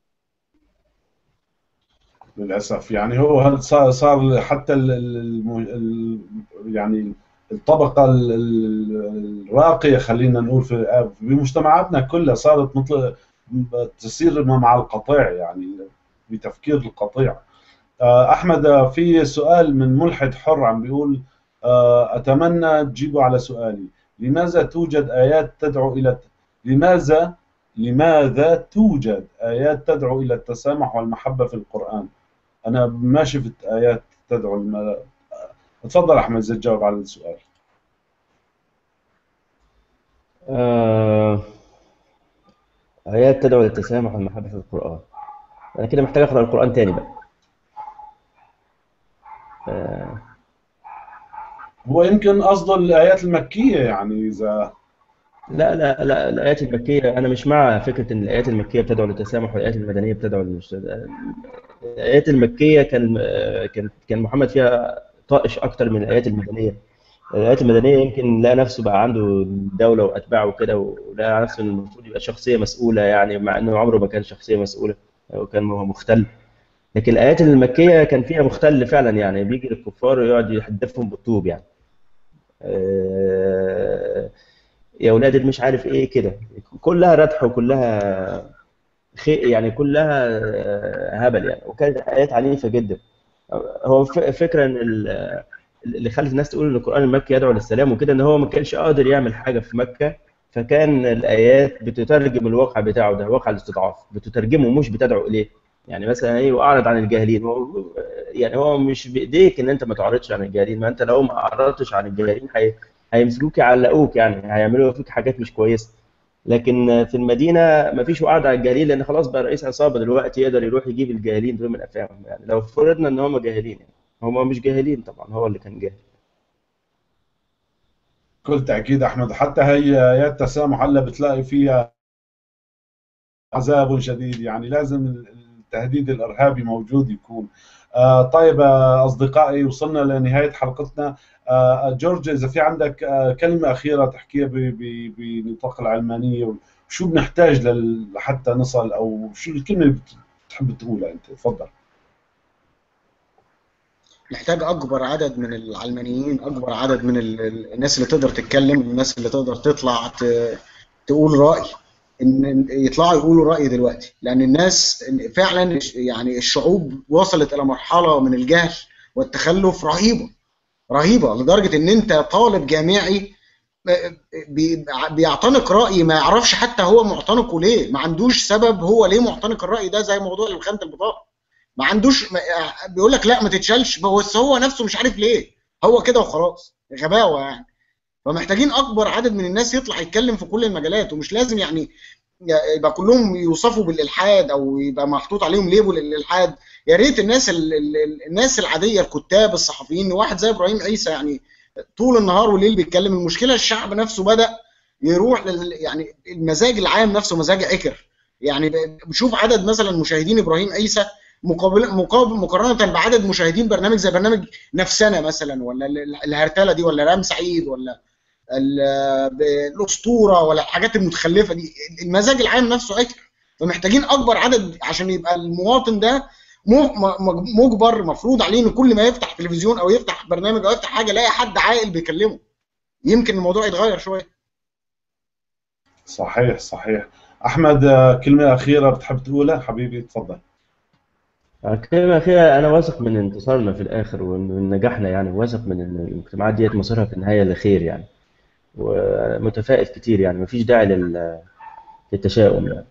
للاسف يعني هو هل صار صار حتى ال ال ال يعني الطبقه ال- ال- الراقيه خلينا نقول في بمجتمعاتنا كلها صارت مثل تصير مع القطيع يعني بتفكير القطيع آه، احمد آه، في سؤال من ملحد حر عم بيقول آه، اتمنى تجيبوا على سؤالي لماذا توجد ايات تدعو الى لماذا لماذا توجد آيات تدعو إلى التسامح والمحبة في القرآن أنا ما شفت آيات تدعو الم... تفضل أحمد زي تجاوب على السؤال آه، آيات تدعو للتسامح والمحبة في القرآن أنا كده محتاج أقرأ القرآن تاني بقى آه، هو يمكن قصده الآيات المكية يعني إذا لا لا لا الآيات المكية أنا مش مع فكرة إن الآيات المكية بتدعو للتسامح والآيات المدنية بتدعو للمش... الآيات المكية كان آه، كان كان محمد فيها طائش أكتر من الآيات المدنية الآيات المدنية يمكن لقى نفسه بقى عنده دولة وأتباعه وكده ولقى نفسه إنه المفروض يبقى شخصية مسؤولة يعني مع إنه عمره ما كان شخصية مسؤولة أو كان هو مختل لكن الآيات المكية كان فيها مختل فعلا يعني بيجي للكفار ويقعد يحدفهم بالطوب يعني آه، يا ولاد اللي مش عارف ايه كده كلها ردح وكلها خي يعني كلها آه، هبل يعني وكانت آيات عنيفة جدا هو ف- فكرة ان ال- اللي خلت الناس تقول ان القرآن المكي يدعو للسلام وكده ان هو ما كانش قادر يعمل حاجة في مكة فكان الآيات بتترجم الواقع بتاعه ده واقع الاستضعاف بتترجمه مش بتدعو إليه يعني مثلا ايه واعرض عن الجاهلين هو يعني هو مش بايديك ان انت ما تعرضش عن الجاهلين ما انت لو ما اعرضتش عن الجاهلين هي... هيمسكوك يعلقوك يعني هيعملوا فيك حاجات مش كويسه لكن في المدينه ما فيش وعد على الجاهلين لان خلاص بقى رئيس عصابه دلوقتي يقدر يروح يجيب الجاهلين دول من افواههم يعني لو فرضنا ان هم جاهلين يعني هم مش جاهلين طبعا هو اللي كان جاهل بكل تأكيد أحمد حتى هي آيات تسامح هلا بتلاقي فيها عذاب شديد يعني لازم التهديد الإرهابي موجود يكون آه طيب آه أصدقائي وصلنا لنهاية حلقتنا آه جورج إذا في عندك آه كلمة أخيرة تحكيها ب- ب- بنطاق العلمانية شو بنحتاج لل- لحتى نصل أو شو الكلمة اللي بتحب تقولها أنت تفضل محتاج اكبر عدد من العلمانيين اكبر عدد من ال- ال- الناس اللي تقدر تتكلم الناس اللي تقدر تطلع ت- تقول راي ان إن يطلعوا يقولوا راي دلوقتي لان الناس فعلا يعني الشعوب وصلت الى مرحله من الجهل والتخلف رهيبه رهيبه لدرجه ان انت طالب جامعي بي- بيعتنق راي ما يعرفش حتى هو معتنقه ليه ما عندوش سبب هو ليه معتنق الراي ده زي موضوع خانه البطاقه ما عندوش ما بيقول لك لا ما تتشالش بس هو نفسه مش عارف ليه هو كده وخلاص غباوه يعني فمحتاجين اكبر عدد من الناس يطلع يتكلم في كل المجالات ومش لازم يعني يبقى كلهم يوصفوا بالالحاد او يبقى محطوط عليهم ليبل الالحاد يا ريت الناس ال ال الناس العاديه الكتاب الصحفيين واحد زي ابراهيم عيسى يعني طول النهار والليل بيتكلم المشكله الشعب نفسه بدا يروح لل يعني المزاج العام نفسه مزاج عكر يعني بشوف عدد مثلا مشاهدين ابراهيم عيسى مقابل مقابل مقارنه بعدد مشاهدين برنامج زي برنامج نفسنا مثلا ولا الهرتله دي ولا رام سعيد ولا الاسطوره ولا الحاجات المتخلفه دي المزاج العام نفسه عكر فمحتاجين اكبر عدد عشان يبقى المواطن ده مجبر مفروض عليه ان كل ما يفتح تلفزيون او يفتح برنامج او يفتح حاجه يلاقي حد عاقل بيكلمه يمكن الموضوع يتغير شويه صحيح صحيح احمد كلمه اخيره بتحب تقولها حبيبي تفضل كلمة أخيرة أنا واثق من انتصارنا في الآخر ومن نجاحنا يعني واثق من إن المجتمعات ديت مصيرها في النهاية لخير يعني ومتفائل كتير يعني مفيش داعي لل... للتشاؤم يعني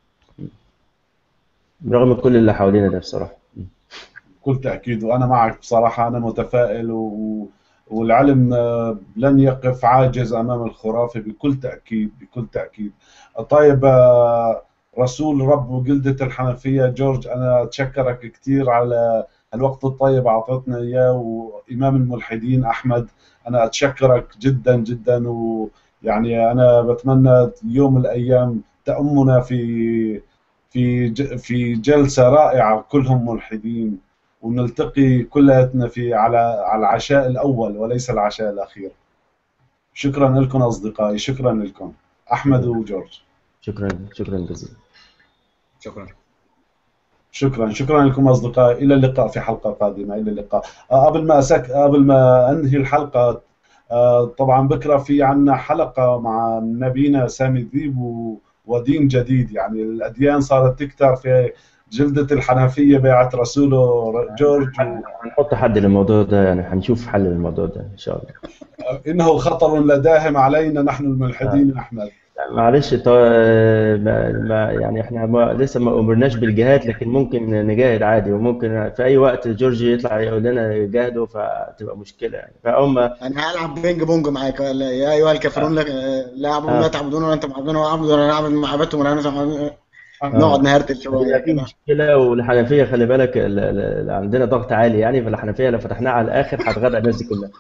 برغم كل اللي حوالينا ده بصراحة بكل تأكيد وأنا معك بصراحة أنا متفائل و... والعلم لن يقف عاجز أمام الخرافة بكل تأكيد بكل تأكيد طيب رسول رب وجلدة الحنفية جورج أنا أتشكرك كثير على الوقت الطيب أعطيتنا إياه وإمام الملحدين أحمد أنا أتشكرك جدا جدا ويعني أنا بتمنى يوم من الأيام تأمنا في في في جلسة رائعة كلهم ملحدين ونلتقي كلياتنا في على على العشاء الأول وليس العشاء الأخير شكرا لكم أصدقائي شكرا لكم أحمد وجورج شكرا شكرا جزيلا شكرا شكرا شكرا لكم اصدقائي الى اللقاء في حلقه قادمه الى اللقاء قبل ما أسك... قبل ما انهي الحلقه طبعا بكره في عنا حلقه مع نبينا سامي الذيب و... ودين جديد يعني الاديان صارت تكثر في جلدة الحنفية بيعة رسوله جورج و... هنحط حد للموضوع ده يعني هنشوف حل للموضوع ده ان شاء الله انه خطر لداهم علينا نحن الملحدين آه. احمد معلش طا... ما... ما... يعني احنا ما... لسه ما امرناش بالجهاد لكن ممكن نجاهد عادي وممكن في اي وقت جورجي يطلع يقول لنا جاهدوا فتبقى مشكله يعني فهم انا هلعب بينج بونج معاك يا ايها الكافرون لا لا اعبدون لا اه تعبدون ولا انتم عبدون ولا اعبد ولا اعبد ما عبدتم ولا انتم عبدون نقعد اه نهرتل شويه هتبقى في كده مشكله والحنفيه خلي بالك ال... ال... عندنا ضغط عالي يعني فالحنفيه لو فتحناها على الاخر هتغرق الناس دي كلها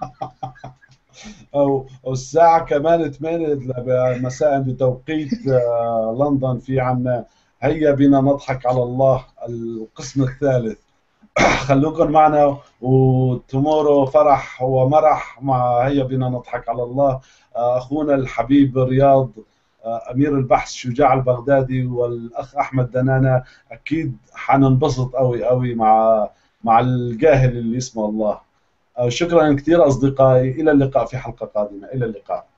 او أو الساعه كمان 8 مساء بتوقيت آه، لندن في عنا هيا بنا نضحك على الله القسم الثالث خلوكم معنا وتمورو فرح ومرح مع هيا بنا نضحك على الله آه، اخونا الحبيب رياض آه، امير البحث شجاع البغدادي والاخ احمد دنانه اكيد حننبسط قوي قوي مع مع الجاهل اللي اسمه الله آه، شكرا كثير اصدقائي الى اللقاء في حلقه قادمه الى اللقاء